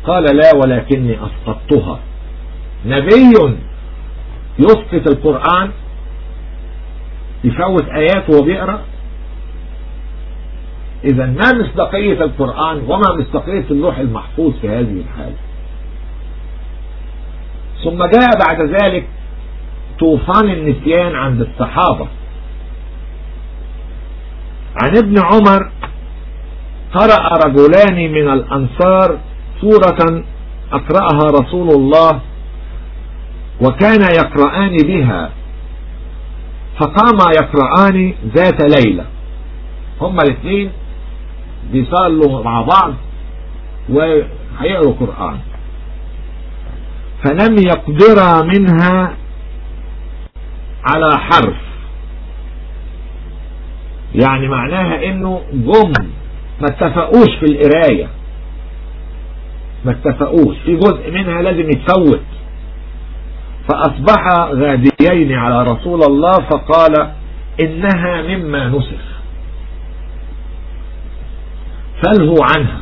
قال لا ولكني أسقطتها نبي يسقط القرآن يفوت آيات وهو بيقرأ إذا ما مصداقية القرآن وما مصداقية اللوح المحفوظ في هذه الحالة ثم جاء بعد ذلك طوفان النسيان عند الصحابة عن ابن عمر قرأ رجلان من الأنصار سورة أقرأها رسول الله وكان يقرآن بها فقاما يقرآن ذات ليلة هما الاثنين بيصلوا مع بعض وهيقروا قرآن فلم يقدر منها على حرف يعني معناها انه جم ما اتفقوش في القراية ما اتفقوش في جزء منها لازم يتفوت فأصبح غاديين على رسول الله فقال إنها مما نسخ فله عنها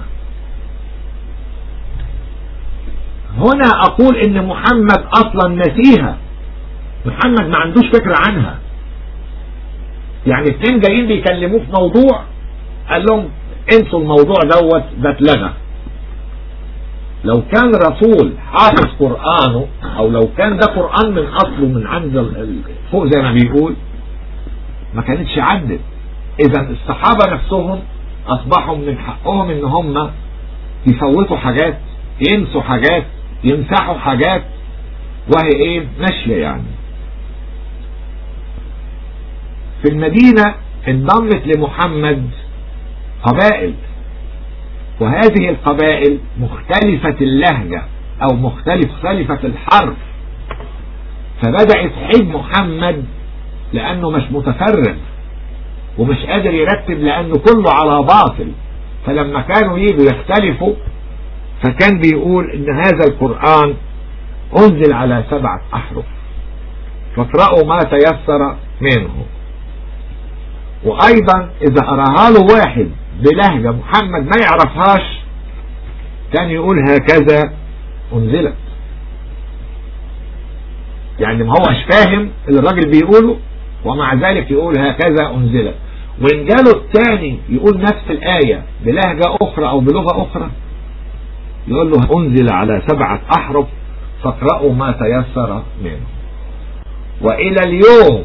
هنا أقول إن محمد أصلا نسيها محمد ما عندوش فكرة عنها يعني اثنين جايين بيكلموه في موضوع قال لهم انسوا الموضوع دوت ده اتلغى لو كان رسول حافظ قرآنه او لو كان ده قرآن من اصله من عند فوق زي ما بيقول ما كانتش عدت اذا الصحابة نفسهم اصبحوا من حقهم ان هم يفوتوا حاجات ينسوا حاجات يمسحوا حاجات وهي ايه ماشية يعني في المدينة انضمت لمحمد قبائل وهذه القبائل مختلفة اللهجة او مختلف خلفة الحرف فبدأت حج محمد لانه مش متفرغ ومش قادر يرتب لانه كله على باطل فلما كانوا يجوا يختلفوا فكان بيقول ان هذا القرآن انزل على سبعة احرف فاقرأوا ما تيسر منه وايضا اذا قراها له واحد بلهجة محمد ما يعرفهاش كان يقول هكذا انزلت يعني ما هوش فاهم اللي الراجل بيقوله ومع ذلك يقول هكذا انزلت وان جاله الثاني يقول نفس الآية بلهجة اخرى او بلغة اخرى يقول له انزل على سبعة احرف فاقرأوا ما تيسر منه والى اليوم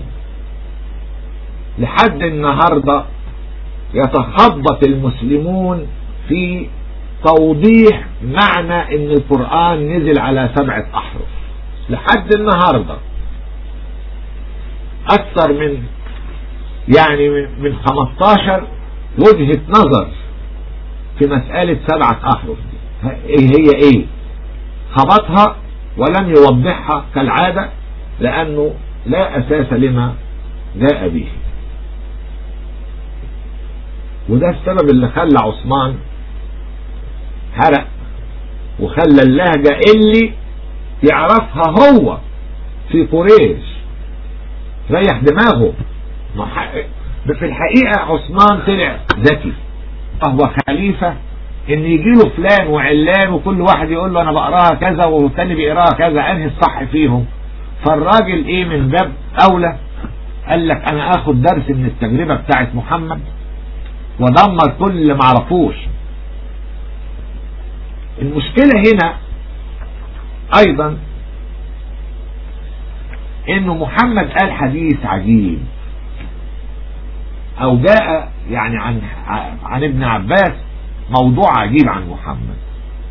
لحد النهاردة يتخبط المسلمون في توضيح معنى ان القرآن نزل على سبعة احرف لحد النهاردة اكثر من يعني من 15 وجهة نظر في مسألة سبعة احرف دي ايه هي ايه خبطها ولم يوضحها كالعادة لانه لا اساس لما جاء به وده السبب اللي خلى عثمان حرق وخلى اللهجة اللي يعرفها هو في قريش ريح دماغه في الحقيقة عثمان طلع ذكي هو خليفة ان يجي له فلان وعلان وكل واحد يقول له انا بقراها كذا والتاني بيقراها كذا انهي الصح فيهم فالراجل ايه من باب اولى قال لك انا اخد درس من التجربة بتاعت محمد ودمر كل اللي معرفوش المشكلة هنا ايضا انه محمد قال حديث عجيب او جاء يعني عن عن ابن عباس موضوع عجيب عن محمد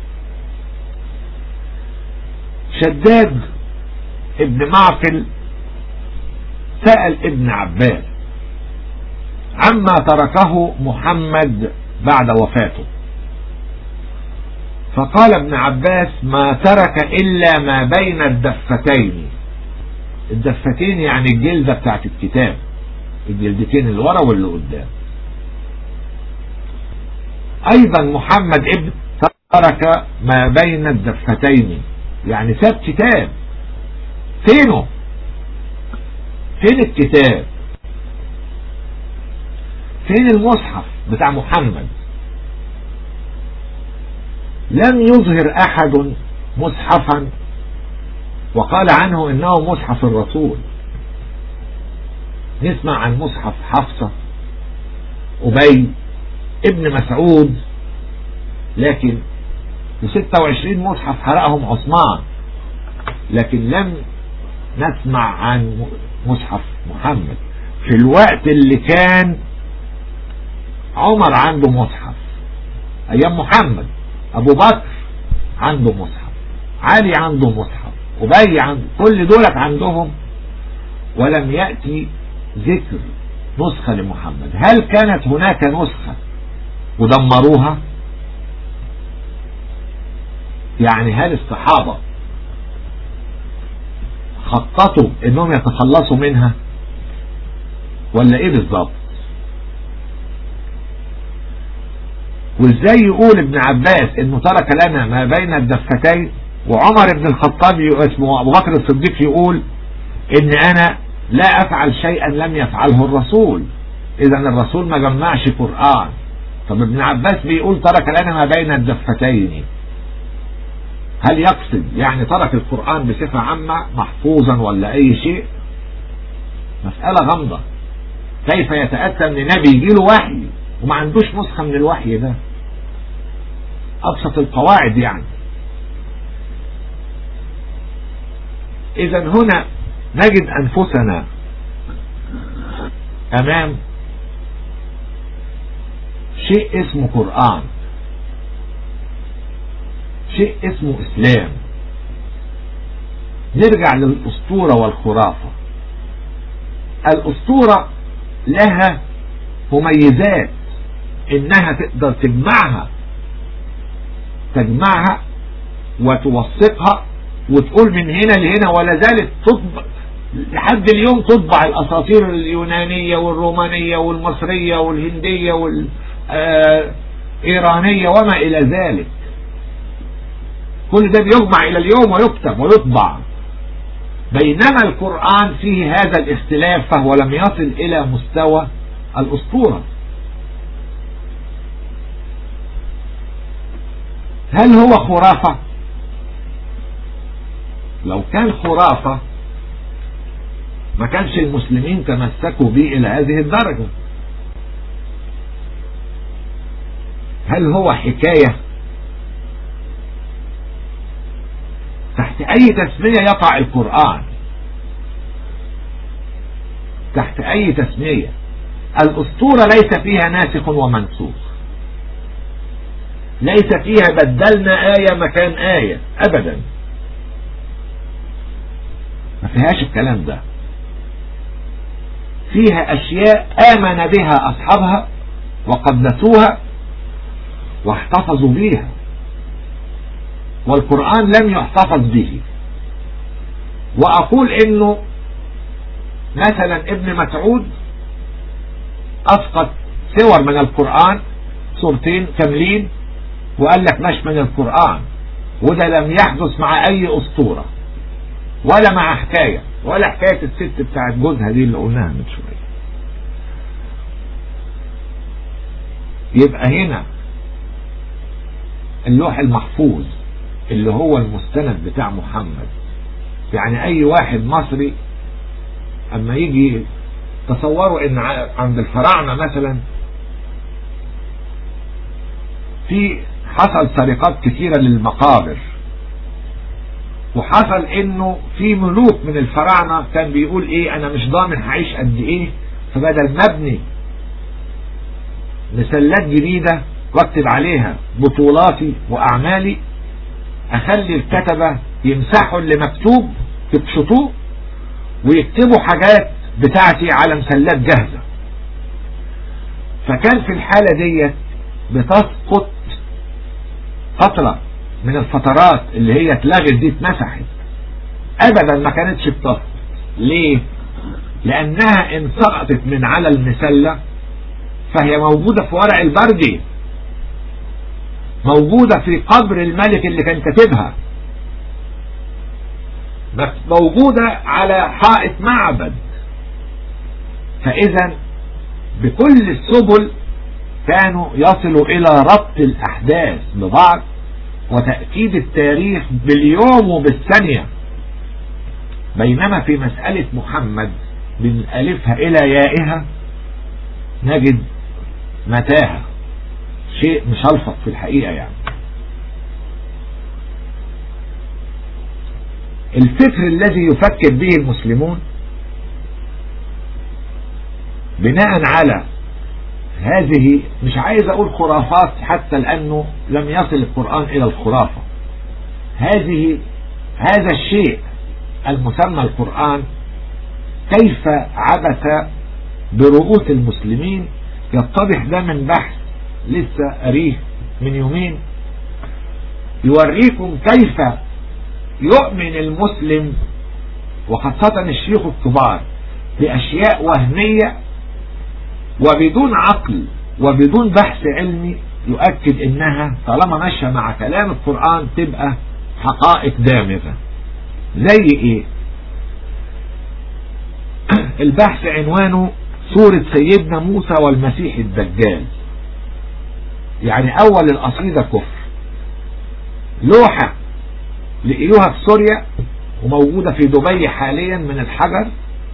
شداد ابن معقل سأل ابن عباس عما تركه محمد بعد وفاته فقال ابن عباس ما ترك إلا ما بين الدفتين الدفتين يعني الجلدة بتاعت الكتاب الجلدتين اللي ورا واللي قدام ايضا محمد ابن ترك ما بين الدفتين يعني ساب كتاب فينه فين الكتاب فين المصحف بتاع محمد لم يظهر أحد مصحفا وقال عنه إنه مصحف الرسول نسمع عن مصحف حفصة أبي ابن مسعود لكن في 26 مصحف حرقهم عثمان لكن لم نسمع عن مصحف محمد في الوقت اللي كان عمر عنده مصحف ايام محمد ابو بكر عنده مصحف علي عنده مصحف ابي عنده كل دولت عندهم ولم يأتي ذكر نسخة لمحمد هل كانت هناك نسخة ودمروها يعني هل الصحابة خططوا انهم يتخلصوا منها ولا ايه بالظبط وازاي يقول ابن عباس انه ترك لنا ما بين الدفتين وعمر بن الخطاب اسمه ابو بكر الصديق يقول ان انا لا افعل شيئا لم يفعله الرسول اذا الرسول ما جمعش قرآن طب ابن عباس بيقول ترك لنا ما بين الدفتين هل يقصد يعني ترك القرآن بصفة عامة محفوظا ولا اي شيء مسألة غامضة كيف يتأتى ان نبي يجيله وحي وما عندوش نسخة من الوحي ده ابسط القواعد يعني اذا هنا نجد انفسنا امام شيء اسمه قرآن شيء اسمه اسلام نرجع للاسطورة والخرافة الاسطورة لها مميزات انها تقدر تجمعها تجمعها وتوثقها وتقول من هنا لهنا ولا زالت تطبع لحد اليوم تطبع الاساطير اليونانية والرومانية والمصرية والهندية والايرانية وما الى ذلك كل ده بيجمع الى اليوم ويكتب ويطبع بينما القرآن فيه هذا الاختلاف فهو لم يصل الى مستوى الاسطورة هل هو خرافة لو كان خرافة ما كانش المسلمين تمسكوا به الى هذه الدرجة هل هو حكاية تحت اي تسمية يقع القرآن تحت اي تسمية الاسطورة ليس فيها ناسخ ومنسوخ ليس فيها بدلنا آية مكان آية ابدا ما فيهاش الكلام ده فيها اشياء امن بها اصحابها وقدسوها واحتفظوا بيها والقرآن لم يحتفظ به واقول انه مثلا ابن مسعود اسقط سور من القرآن سورتين كاملين وقال لك مش من القرآن وده لم يحدث مع اي اسطورة ولا مع حكاية ولا حكاية الست بتاعت جوزها دي اللي قلناها من شوية يبقى هنا اللوح المحفوظ اللي هو المستند بتاع محمد يعني اي واحد مصري اما يجي تصوروا ان عند الفراعنة مثلا في حصل سرقات كثيرة للمقابر وحصل انه في ملوك من الفراعنة كان بيقول ايه انا مش ضامن هعيش قد ايه فبدل ما ابني مسلات جديدة واكتب عليها بطولاتي واعمالي اخلي الكتبة يمسحوا اللي مكتوب يبسطوه ويكتبوا حاجات بتاعتي على مسلات جاهزة فكان في الحالة ديت بتسقط فترة من الفترات اللي هي اتلغت دي اتمسحت ابدا ما كانتش بتسقط ليه لانها ان سقطت من على المسلة فهي موجودة في ورق البردي موجودة في قبر الملك اللي كان كاتبها موجودة على حائط معبد فاذا بكل السبل كانوا يصلوا الى ربط الاحداث ببعض وتأكيد التاريخ باليوم وبالثانية بينما في مسألة محمد من ألفها إلى يائها نجد متاهة شيء مشلفط في الحقيقة يعني الفكر الذي يفكر به المسلمون بناء على هذه مش عايز اقول خرافات حتى لانه لم يصل القرآن الى الخرافة هذه هذا الشيء المسمى القرآن كيف عبث برؤوس المسلمين يتضح ده من بحث لسه قريه من يومين يوريكم كيف يؤمن المسلم وخاصة الشيوخ الكبار بأشياء وهمية وبدون عقل وبدون بحث علمي يؤكد انها طالما ماشية مع كلام القرآن تبقى حقائق دامغة زي ايه البحث عنوانه سورة سيدنا موسى والمسيح الدجال يعني اول القصيدة كفر لوحة لقيوها في سوريا وموجودة في دبي حاليا من الحجر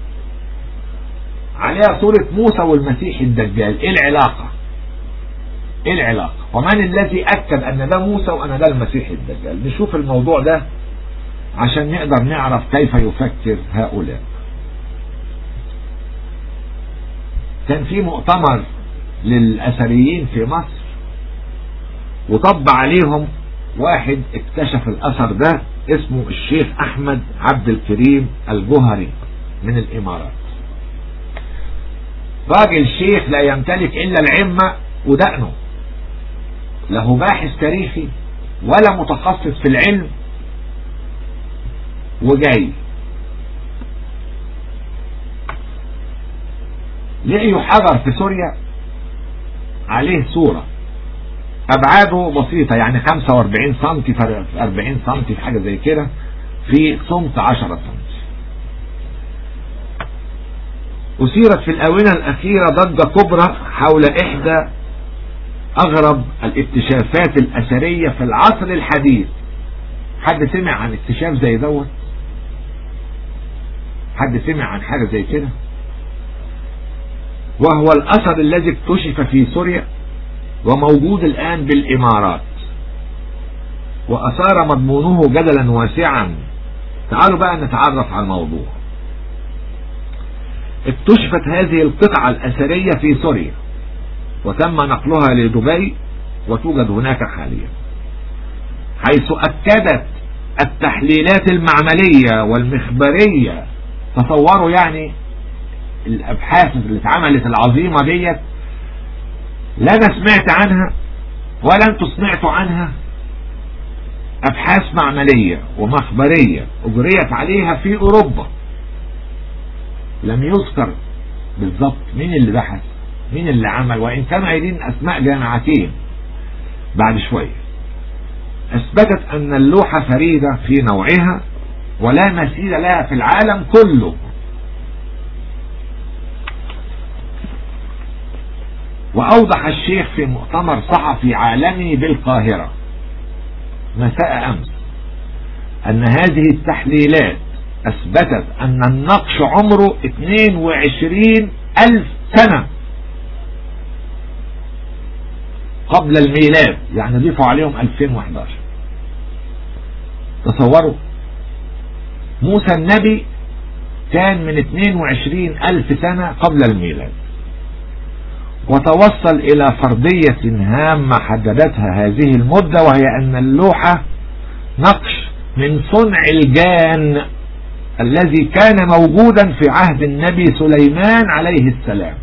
عليها صورة موسى والمسيح الدجال ايه العلاقة ايه العلاقة ومن الذي اكد ان ده موسى وان ده المسيح الدجال نشوف الموضوع ده عشان نقدر نعرف كيف يفكر هؤلاء كان في مؤتمر للأثريين في مصر وطب عليهم واحد اكتشف الأثر ده اسمه الشيخ أحمد عبد الكريم الجهري من الإمارات راجل شيخ لا يمتلك إلا العمة ودقنه له باحث تاريخي ولا متخصص في العلم وجاي لقيوا حجر في سوريا عليه صورة ابعاده بسيطة يعني 45 سم في 40 سم في حاجة زي كده في صمت 10 سم أثيرت في الآونة الأخيرة ضجة كبرى حول إحدى أغرب الاكتشافات الأثرية في العصر الحديث حد سمع عن اكتشاف زي دوت حد سمع عن حاجة زي كده وهو الأثر الذي اكتشف في سوريا وموجود الآن بالإمارات وأثار مضمونه جدلا واسعا تعالوا بقى نتعرف على الموضوع اكتشفت هذه القطعة الأثرية في سوريا وتم نقلها لدبي وتوجد هناك حاليا حيث أكدت التحليلات المعملية والمخبرية تصوروا يعني الأبحاث اللي اتعملت العظيمة ديت لا أنا سمعت عنها ولا أنتوا سمعتوا عنها أبحاث معملية ومخبرية أجريت عليها في أوروبا لم يذكر بالضبط مين اللي بحث مين اللي عمل وإن كانوا قايلين أسماء جامعتين بعد شوية أثبتت أن اللوحة فريدة في نوعها ولا مثيل لها في العالم كله وأوضح الشيخ في مؤتمر صحفي عالمي بالقاهرة مساء أمس أن هذه التحليلات أثبتت أن النقش عمره 22 ألف سنة قبل الميلاد يعني ضيفوا عليهم 2011 تصوروا موسى النبي كان من 22 ألف سنة قبل الميلاد وتوصل إلى فرضية هامة حددتها هذه المدة وهي أن اللوحة نقش من صنع الجان الذي كان موجودا في عهد النبي سليمان عليه السلام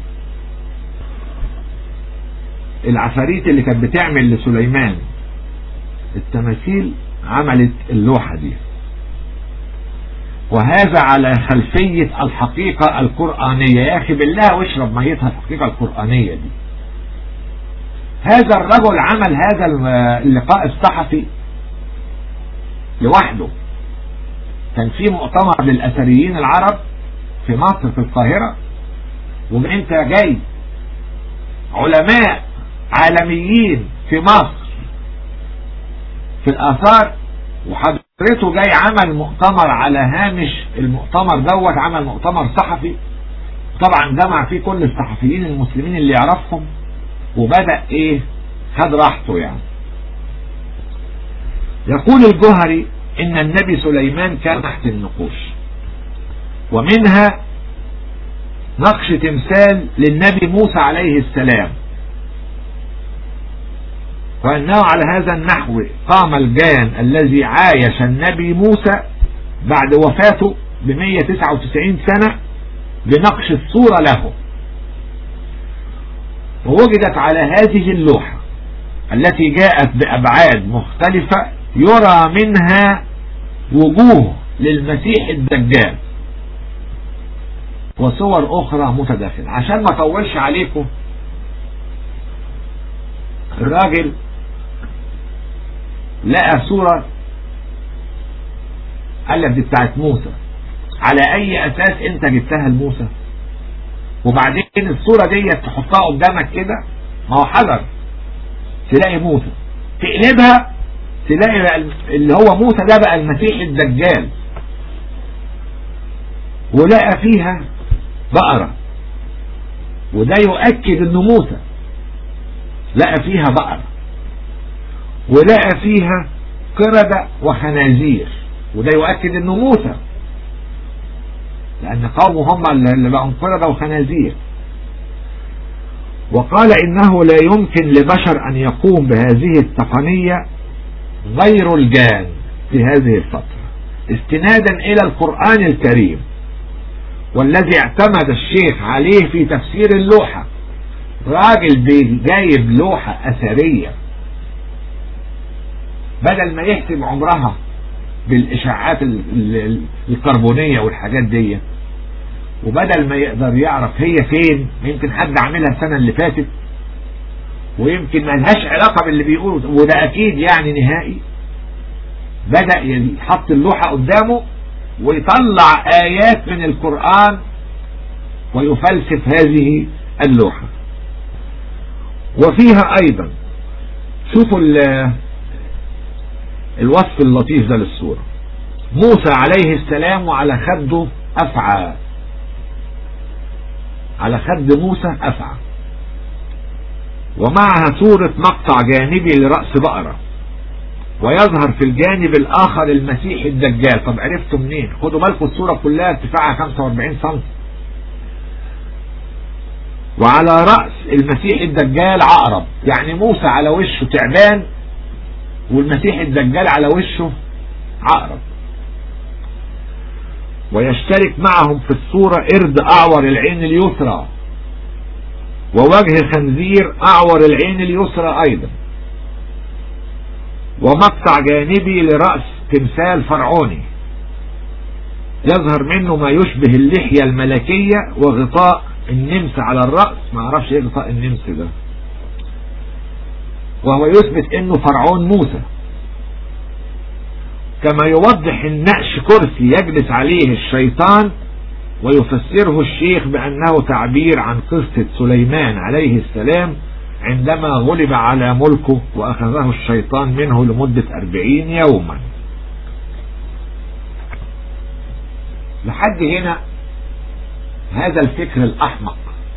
العفاريت اللي كانت بتعمل لسليمان التماثيل عملت اللوحة دي وهذا على خلفية الحقيقة القرآنية يا أخي بالله واشرب ميتها الحقيقة القرآنية دي هذا الرجل عمل هذا اللقاء الصحفي لوحده كان في مؤتمر للأثريين العرب في مصر في القاهرة وانت جاي علماء عالميين في مصر في الآثار وحضرته جاي عمل مؤتمر على هامش المؤتمر دوت عمل مؤتمر صحفي طبعا جمع فيه كل الصحفيين المسلمين اللي يعرفهم وبدأ ايه خد راحته يعني يقول الجهري ان النبي سليمان كان تحت النقوش ومنها نقش تمثال للنبي موسى عليه السلام وأنه على هذا النحو قام الجان الذي عايش النبي موسى بعد وفاته ب 199 سنة بنقش الصورة له ووجدت على هذه اللوحة التي جاءت بأبعاد مختلفة يرى منها وجوه للمسيح الدجال وصور أخرى متداخلة عشان ما أطولش عليكم الراجل لقى صورة قال لك دي بتاعت موسى على أي أساس أنت جبتها لموسى وبعدين الصورة دي تحطها قدامك كده ما هو حجر تلاقي موسى تقلبها تلاقي بقى اللي هو موسى ده بقى المسيح الدجال ولقى فيها بقرة وده يؤكد انه موسى لقى فيها بقرة ولقى فيها قردة وخنازير وده يؤكد انه موسى لان قومه هم اللي بقوا قردة وخنازير وقال انه لا يمكن لبشر ان يقوم بهذه التقنية غير الجان في هذه الفترة استنادا الى القرآن الكريم والذي اعتمد الشيخ عليه في تفسير اللوحة راجل جايب لوحة اثرية بدل ما يحسب عمرها بالاشاعات الكربونية والحاجات دي وبدل ما يقدر يعرف هي فين يمكن حد عاملها السنة اللي فاتت ويمكن ما لهاش علاقة باللي بيقوله وده اكيد يعني نهائي بدأ يحط اللوحة قدامه ويطلع آيات من القرآن ويفلسف هذه اللوحة وفيها أيضا شوفوا الوصف اللطيف ده للصورة موسى عليه السلام وعلى خده أفعى على خد موسى أفعى ومعها صورة مقطع جانبي لرأس بقرة ويظهر في الجانب الآخر المسيح الدجال طب عرفتوا منين خدوا بالكم الصورة كلها ارتفاعها 45 سم وعلى رأس المسيح الدجال عقرب يعني موسى على وشه تعبان والمسيح الدجال على وشه عقرب ويشترك معهم في الصورة قرد أعور العين اليسرى ووجه خنزير أعور العين اليسرى أيضا ومقطع جانبي لرأس تمثال فرعوني يظهر منه ما يشبه اللحية الملكية وغطاء النمس على الرأس ما اعرفش ايه غطاء النمس ده وهو يثبت انه فرعون موسى كما يوضح النقش كرسي يجلس عليه الشيطان ويفسره الشيخ بأنه تعبير عن قصة سليمان عليه السلام عندما غلب على ملكه وأخذه الشيطان منه لمدة أربعين يوما لحد هنا هذا الفكر الأحمق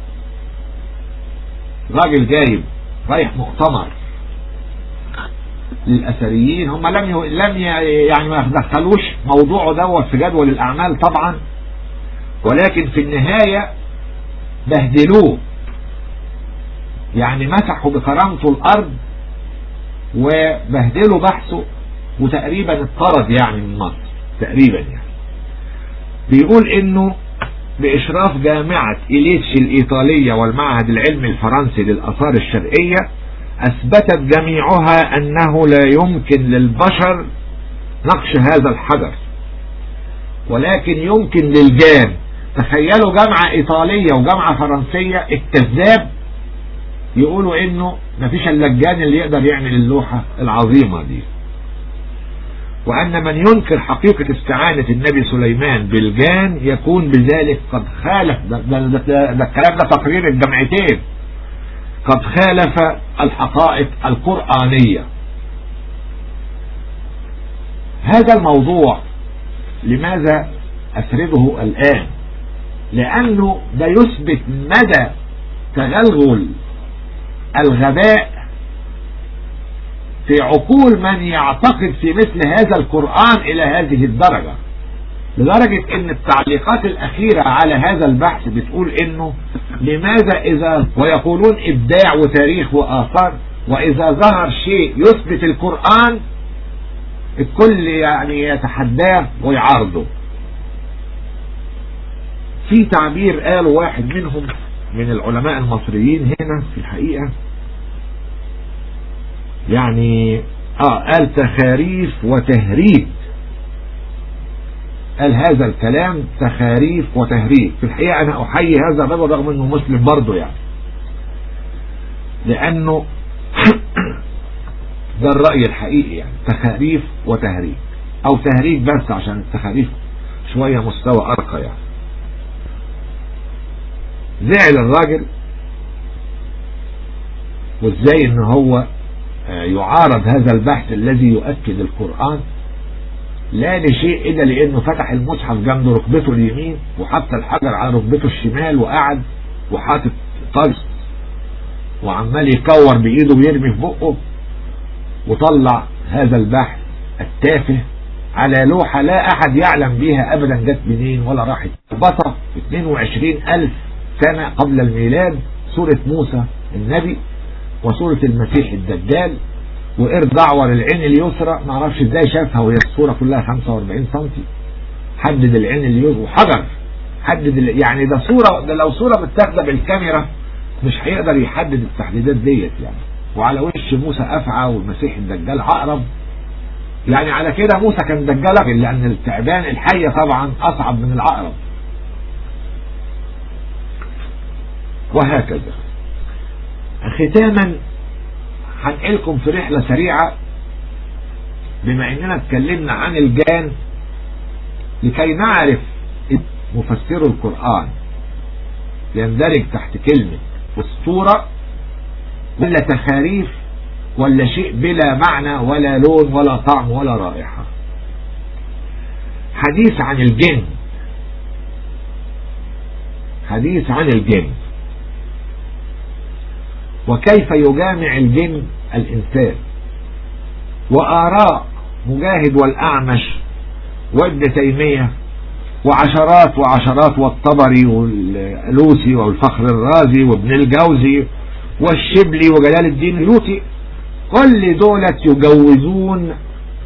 راجل جايب رايح مؤتمر للأثريين هم لم ي... لم ي... يعني ما دخلوش موضوعه دوت في جدول الأعمال طبعا ولكن في النهاية بهدلوه يعني مسحوا بكرامته الأرض وبهدلوا بحثه وتقريبا اطرد يعني من مصر تقريبا يعني بيقول انه بإشراف جامعة إليتش الإيطالية والمعهد العلمي الفرنسي للآثار الشرقية أثبتت جميعها أنه لا يمكن للبشر نقش هذا الحجر ولكن يمكن للجان تخيلوا جامعة إيطالية وجامعة فرنسية الكذاب يقولوا إنه مفيش إلا الجان اللي يقدر يعمل اللوحة العظيمة دي وأن من ينكر حقيقة استعانة النبي سليمان بالجان يكون بذلك قد خالف ده, ده, ده, ده الكلام ده تقرير الجمعتين قد خالف الحقائق القرآنية هذا الموضوع لماذا أسرده الآن لأنه ده يثبت مدى تغلغل الغباء في عقول من يعتقد في مثل هذا القرآن إلى هذه الدرجة لدرجة ان التعليقات الاخيرة على هذا البحث بتقول انه لماذا اذا ويقولون ابداع وتاريخ واثار واذا ظهر شيء يثبت القرآن الكل يعني يتحداه ويعارضه في تعبير قاله واحد منهم من العلماء المصريين هنا في الحقيقة يعني اه قال تخاريف وتهريب قال هذا الكلام تخاريف وتهريب في الحقيقة انا احيي هذا الرجل رغم انه مسلم برضه يعني لانه ده الرأي الحقيقي يعني تخاريف وتهريب او تهريب بس عشان التخاريف شوية مستوى ارقى يعني زعل الراجل وازاي ان هو يعارض هذا البحث الذي يؤكد القرآن لا لشيء الا لانه فتح المصحف جنب ركبته اليمين وحط الحجر على ركبته الشمال وقعد وحاطط طرس وعمال يكور بايده ويرمي في بقه وطلع هذا البحث التافه على لوحة لا احد يعلم بها ابدا جت منين ولا راحت بطة 22 الف سنة قبل الميلاد سورة موسى النبي وسورة المسيح الدجال وقرد دعور العين اليسرى ما اعرفش ازاي شافها وهي الصورة كلها 45 سم حدد العين اليسرى وحجر حدد يعني ده صورة ده لو صورة متاخده بالكاميرا مش هيقدر يحدد التحديدات ديت يعني وعلى وش موسى افعى والمسيح الدجال عقرب يعني على كده موسى كان دجال لان التعبان الحية طبعا اصعب من العقرب وهكذا ختاما هنقلكم في رحلة سريعة بما اننا اتكلمنا عن الجان لكي نعرف مفسر القرآن يندرج تحت كلمة اسطورة ولا تخاريف ولا شيء بلا معنى ولا لون ولا طعم ولا رائحة حديث عن الجن حديث عن الجن وكيف يجامع الجن الإنسان وآراء مجاهد والأعمش وابن تيمية وعشرات وعشرات والطبري واللوسي والفخر الرازي وابن الجوزي والشبلي وجلال الدين اللوطي كل دولة يجوزون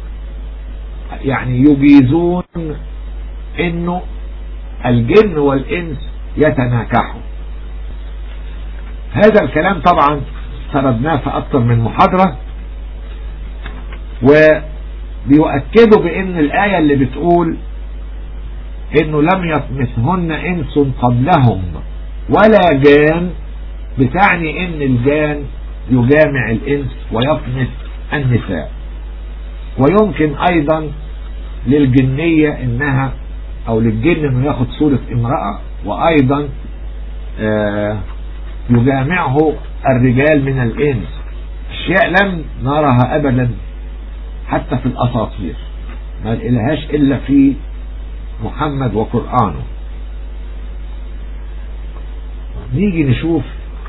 يعني يجيزون انه الجن والانس يتناكحوا هذا الكلام طبعا سردناه في اكتر من محاضرة وبيؤكدوا بان الاية اللي بتقول انه لم يطمثهن انس قبلهم ولا جان بتعني ان الجان يجامع الانس ويطمث النساء ويمكن ايضا للجنية انها او للجن انه ياخد صورة امرأة وايضا آه يجامعه الرجال من الانس اشياء لم نرها ابدا حتى في الاساطير ما لقيناهاش الا في محمد وقرآنه نيجي نشوف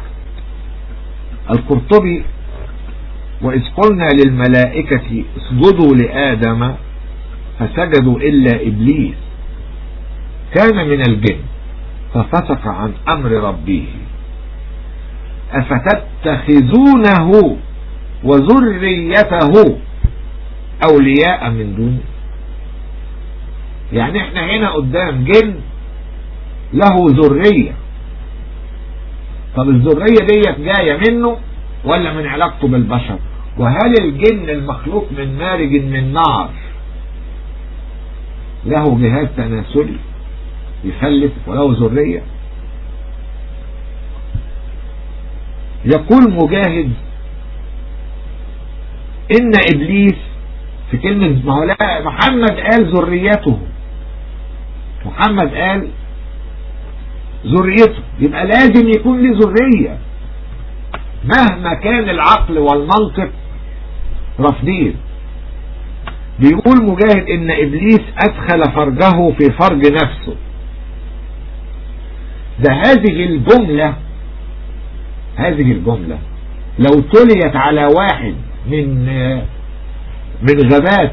القرطبي وإذ قلنا للملائكة اسجدوا لآدم فسجدوا إلا إبليس كان من الجن ففسق عن أمر ربه أفتتخذونه وذريته أولياء من دونه يعني احنا هنا قدام جن له ذرية طب الذرية ديت جاية منه ولا من علاقته بالبشر وهل الجن المخلوق من مارج من نار له جهاز تناسلي يخلف وله ذرية يقول مجاهد ان ابليس في كلمة ما هو لا محمد قال ذريته محمد قال ذريته يبقى لازم يكون لي ذرية مهما كان العقل والمنطق رافضين بيقول مجاهد ان ابليس ادخل فرجه في فرج نفسه ده هذه الجملة هذه الجملة لو تليت على واحد من من غابات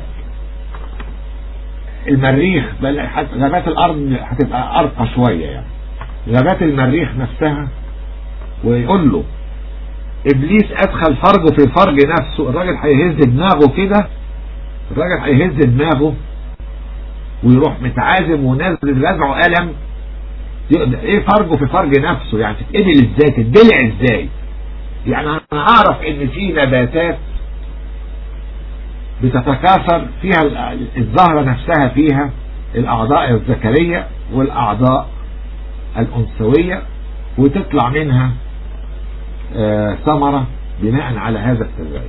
المريخ بل غابات الارض هتبقى ارقى شوية يعني غابات المريخ نفسها ويقول له ابليس ادخل فرجه في فرج نفسه الراجل هيهز دماغه كده الراجل هيهز دماغه ويروح متعازم ونازل رزعه قلم ايه فرجه في فرج نفسه يعني تتقبل ازاي تتبلع ازاي يعني انا اعرف ان في نباتات بتتكاثر فيها الزهرة نفسها فيها الاعضاء الذكرية والاعضاء الانثوية وتطلع منها ثمرة بناء على هذا التزايد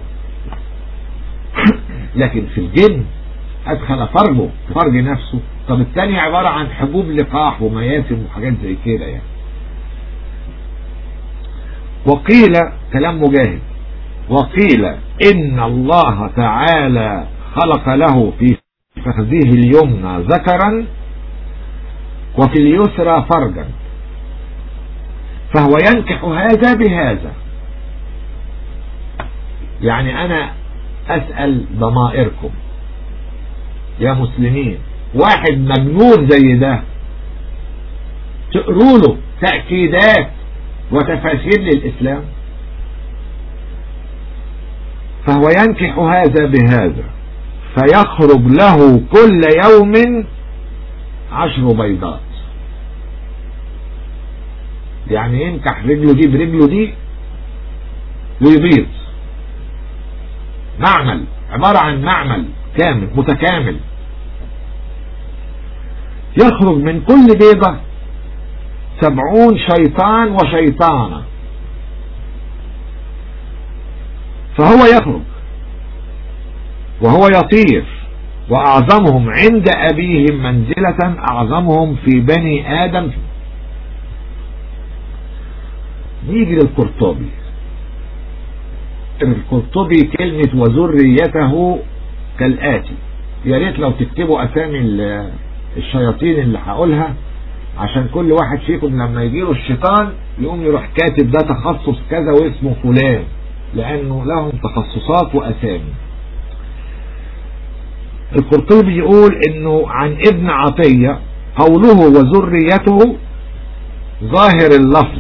لكن في الجن ادخل فرجه فرج نفسه طب الثاني عبارة عن حبوب لقاح ومياسم وحاجات زي كده يعني وقيل كلام مجاهد وقيل ان الله تعالى خلق له في فخذه اليمنى ذكرا وفي اليسرى فرجا فهو ينكح هذا بهذا يعني انا اسأل ضمائركم يا مسلمين واحد مجنون زي ده تقروا له تأكيدات وتفاسير للإسلام فهو ينكح هذا بهذا فيخرج له كل يوم عشر بيضات يعني ينكح رجله دي برجله دي ويبيض معمل عبارة عن معمل كامل متكامل يخرج من كل بيضة سبعون شيطان وشيطانة فهو يخرج وهو يطير وأعظمهم عند أبيهم منزلة أعظمهم في بني آدم نيجي للقرطبي القرطبي كلمة وذريته كالآتي يا ريت لو تكتبوا أسامي الشياطين اللي هقولها عشان كل واحد فيكم لما يجيله الشيطان يقوم يروح كاتب ده تخصص كذا واسمه فلان لأنه لهم تخصصات وأسامي القرطبي يقول انه عن ابن عطية قوله وذريته ظاهر اللفظ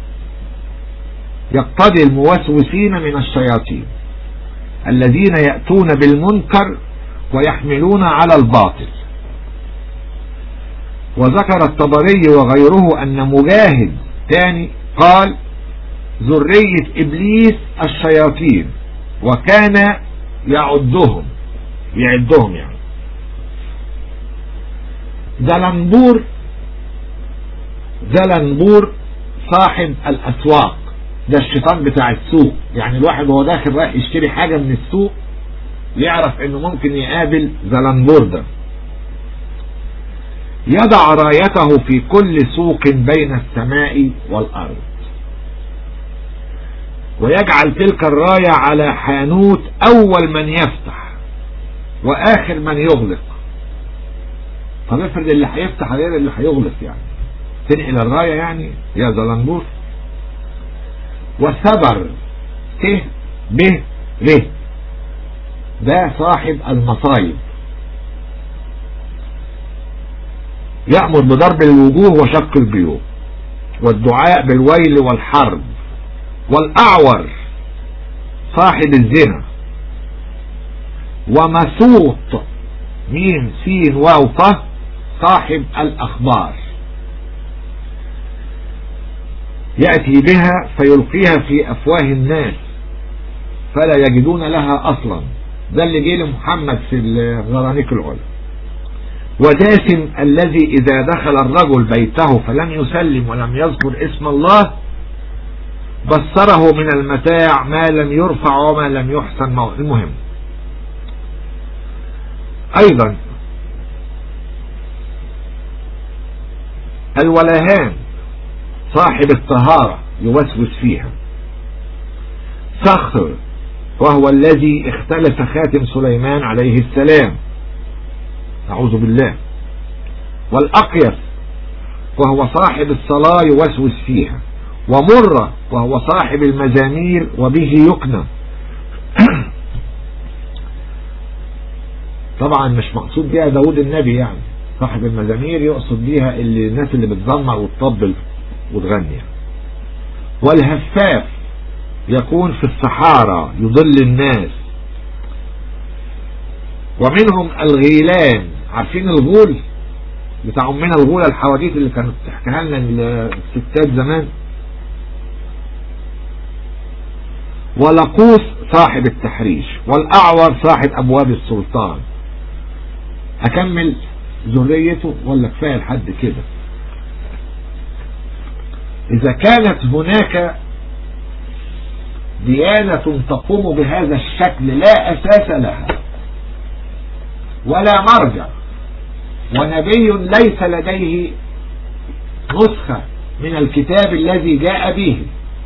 يقتضي الموسوسين من الشياطين الذين يأتون بالمنكر ويحملون على الباطل وذكر الطبري وغيره أن مجاهد تاني قال ذرية إبليس الشياطين وكان يعدهم يعدهم يعني زلنبور زلنبور صاحب الأسواق ده الشيطان بتاع السوق يعني الواحد وهو داخل رايح يشتري حاجة من السوق يعرف انه ممكن يقابل زلنبور ده يضع رايته في كل سوق بين السماء والأرض ويجعل تلك الراية على حانوت أول من يفتح وآخر من يغلق طب افرض اللي هيفتح غير اللي هيغلق يعني تنقل الراية يعني يا زلنبور وثبر ت ب ر ده صاحب المصايب يأمر بضرب الوجوه وشق البيوت والدعاء بالويل والحرب والأعور صاحب الزنا ومسوط ميم سين واو ط صاحب الأخبار يأتي بها فيلقيها في أفواه الناس فلا يجدون لها أصلا ده اللي جه لمحمد في الغرانيك العلى وداسم الذي إذا دخل الرجل بيته فلم يسلم ولم يذكر اسم الله بصره من المتاع ما لم يرفع وما لم يحسن المهم أيضا الولهان صاحب الطهارة يوسوس فيها صخر وهو الذي اختلف خاتم سليمان عليه السلام أعوذ بالله والأقيس وهو صاحب الصلاة يوسوس فيها ومرة وهو صاحب المزامير وبه يكنى طبعا مش مقصود بها داود النبي يعني صاحب المزامير يقصد بيها اللي الناس اللي بتزمر وتطبل وتغني والهفاف يكون في الصحارى يضل الناس ومنهم الغيلان عارفين الغول بتاع امنا الغولة الحواديت اللي كانت تحكيها لنا الستات زمان ولقوس صاحب التحريش والأعور صاحب أبواب السلطان أكمل ذريته ولا كفاية لحد كده إذا كانت هناك ديانة تقوم بهذا الشكل لا أساس لها ولا مرجع ونبي ليس لديه نسخة من الكتاب الذي جاء به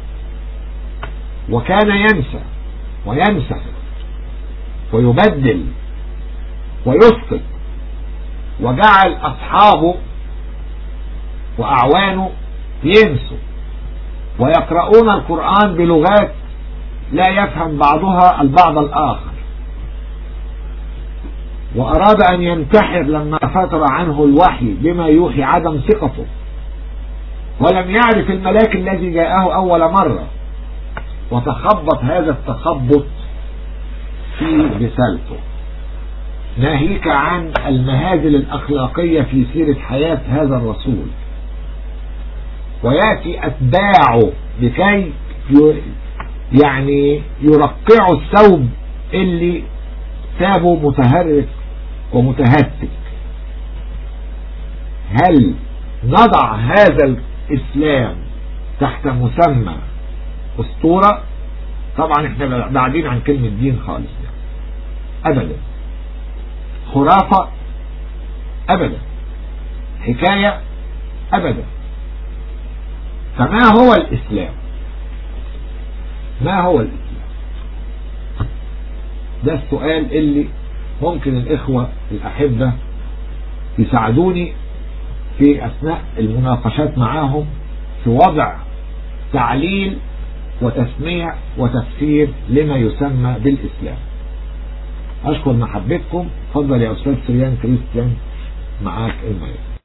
وكان ينسى وينسى ويبدل ويسقط وجعل أصحابه وأعوانه ينسوا ويقرؤون القرآن بلغات لا يفهم بعضها البعض الآخر وأراد أن ينتحر لما فتر عنه الوحي بما يوحي عدم ثقته ولم يعرف الملاك الذي جاءه أول مرة وتخبط هذا التخبط في رسالته ناهيك عن المهازل الأخلاقية في سيرة حياة هذا الرسول ويأتي أتباعه لكي يعني يرقعوا الثوب اللي ثابه متهرك ومتهتك هل نضع هذا الإسلام تحت مسمى أسطورة طبعا احنا بعدين عن كلمة دين خالص يعني. أبدا خرافة أبدا حكاية أبدا فما هو الإسلام ما هو الإسلام ده السؤال اللي ممكن الإخوة الأحبة يساعدوني في أثناء المناقشات معاهم في وضع تعليل وتسميع وتفسير لما يسمى بالإسلام أشكر محبتكم فضل يا أستاذ سريان كريستيان معاك المايك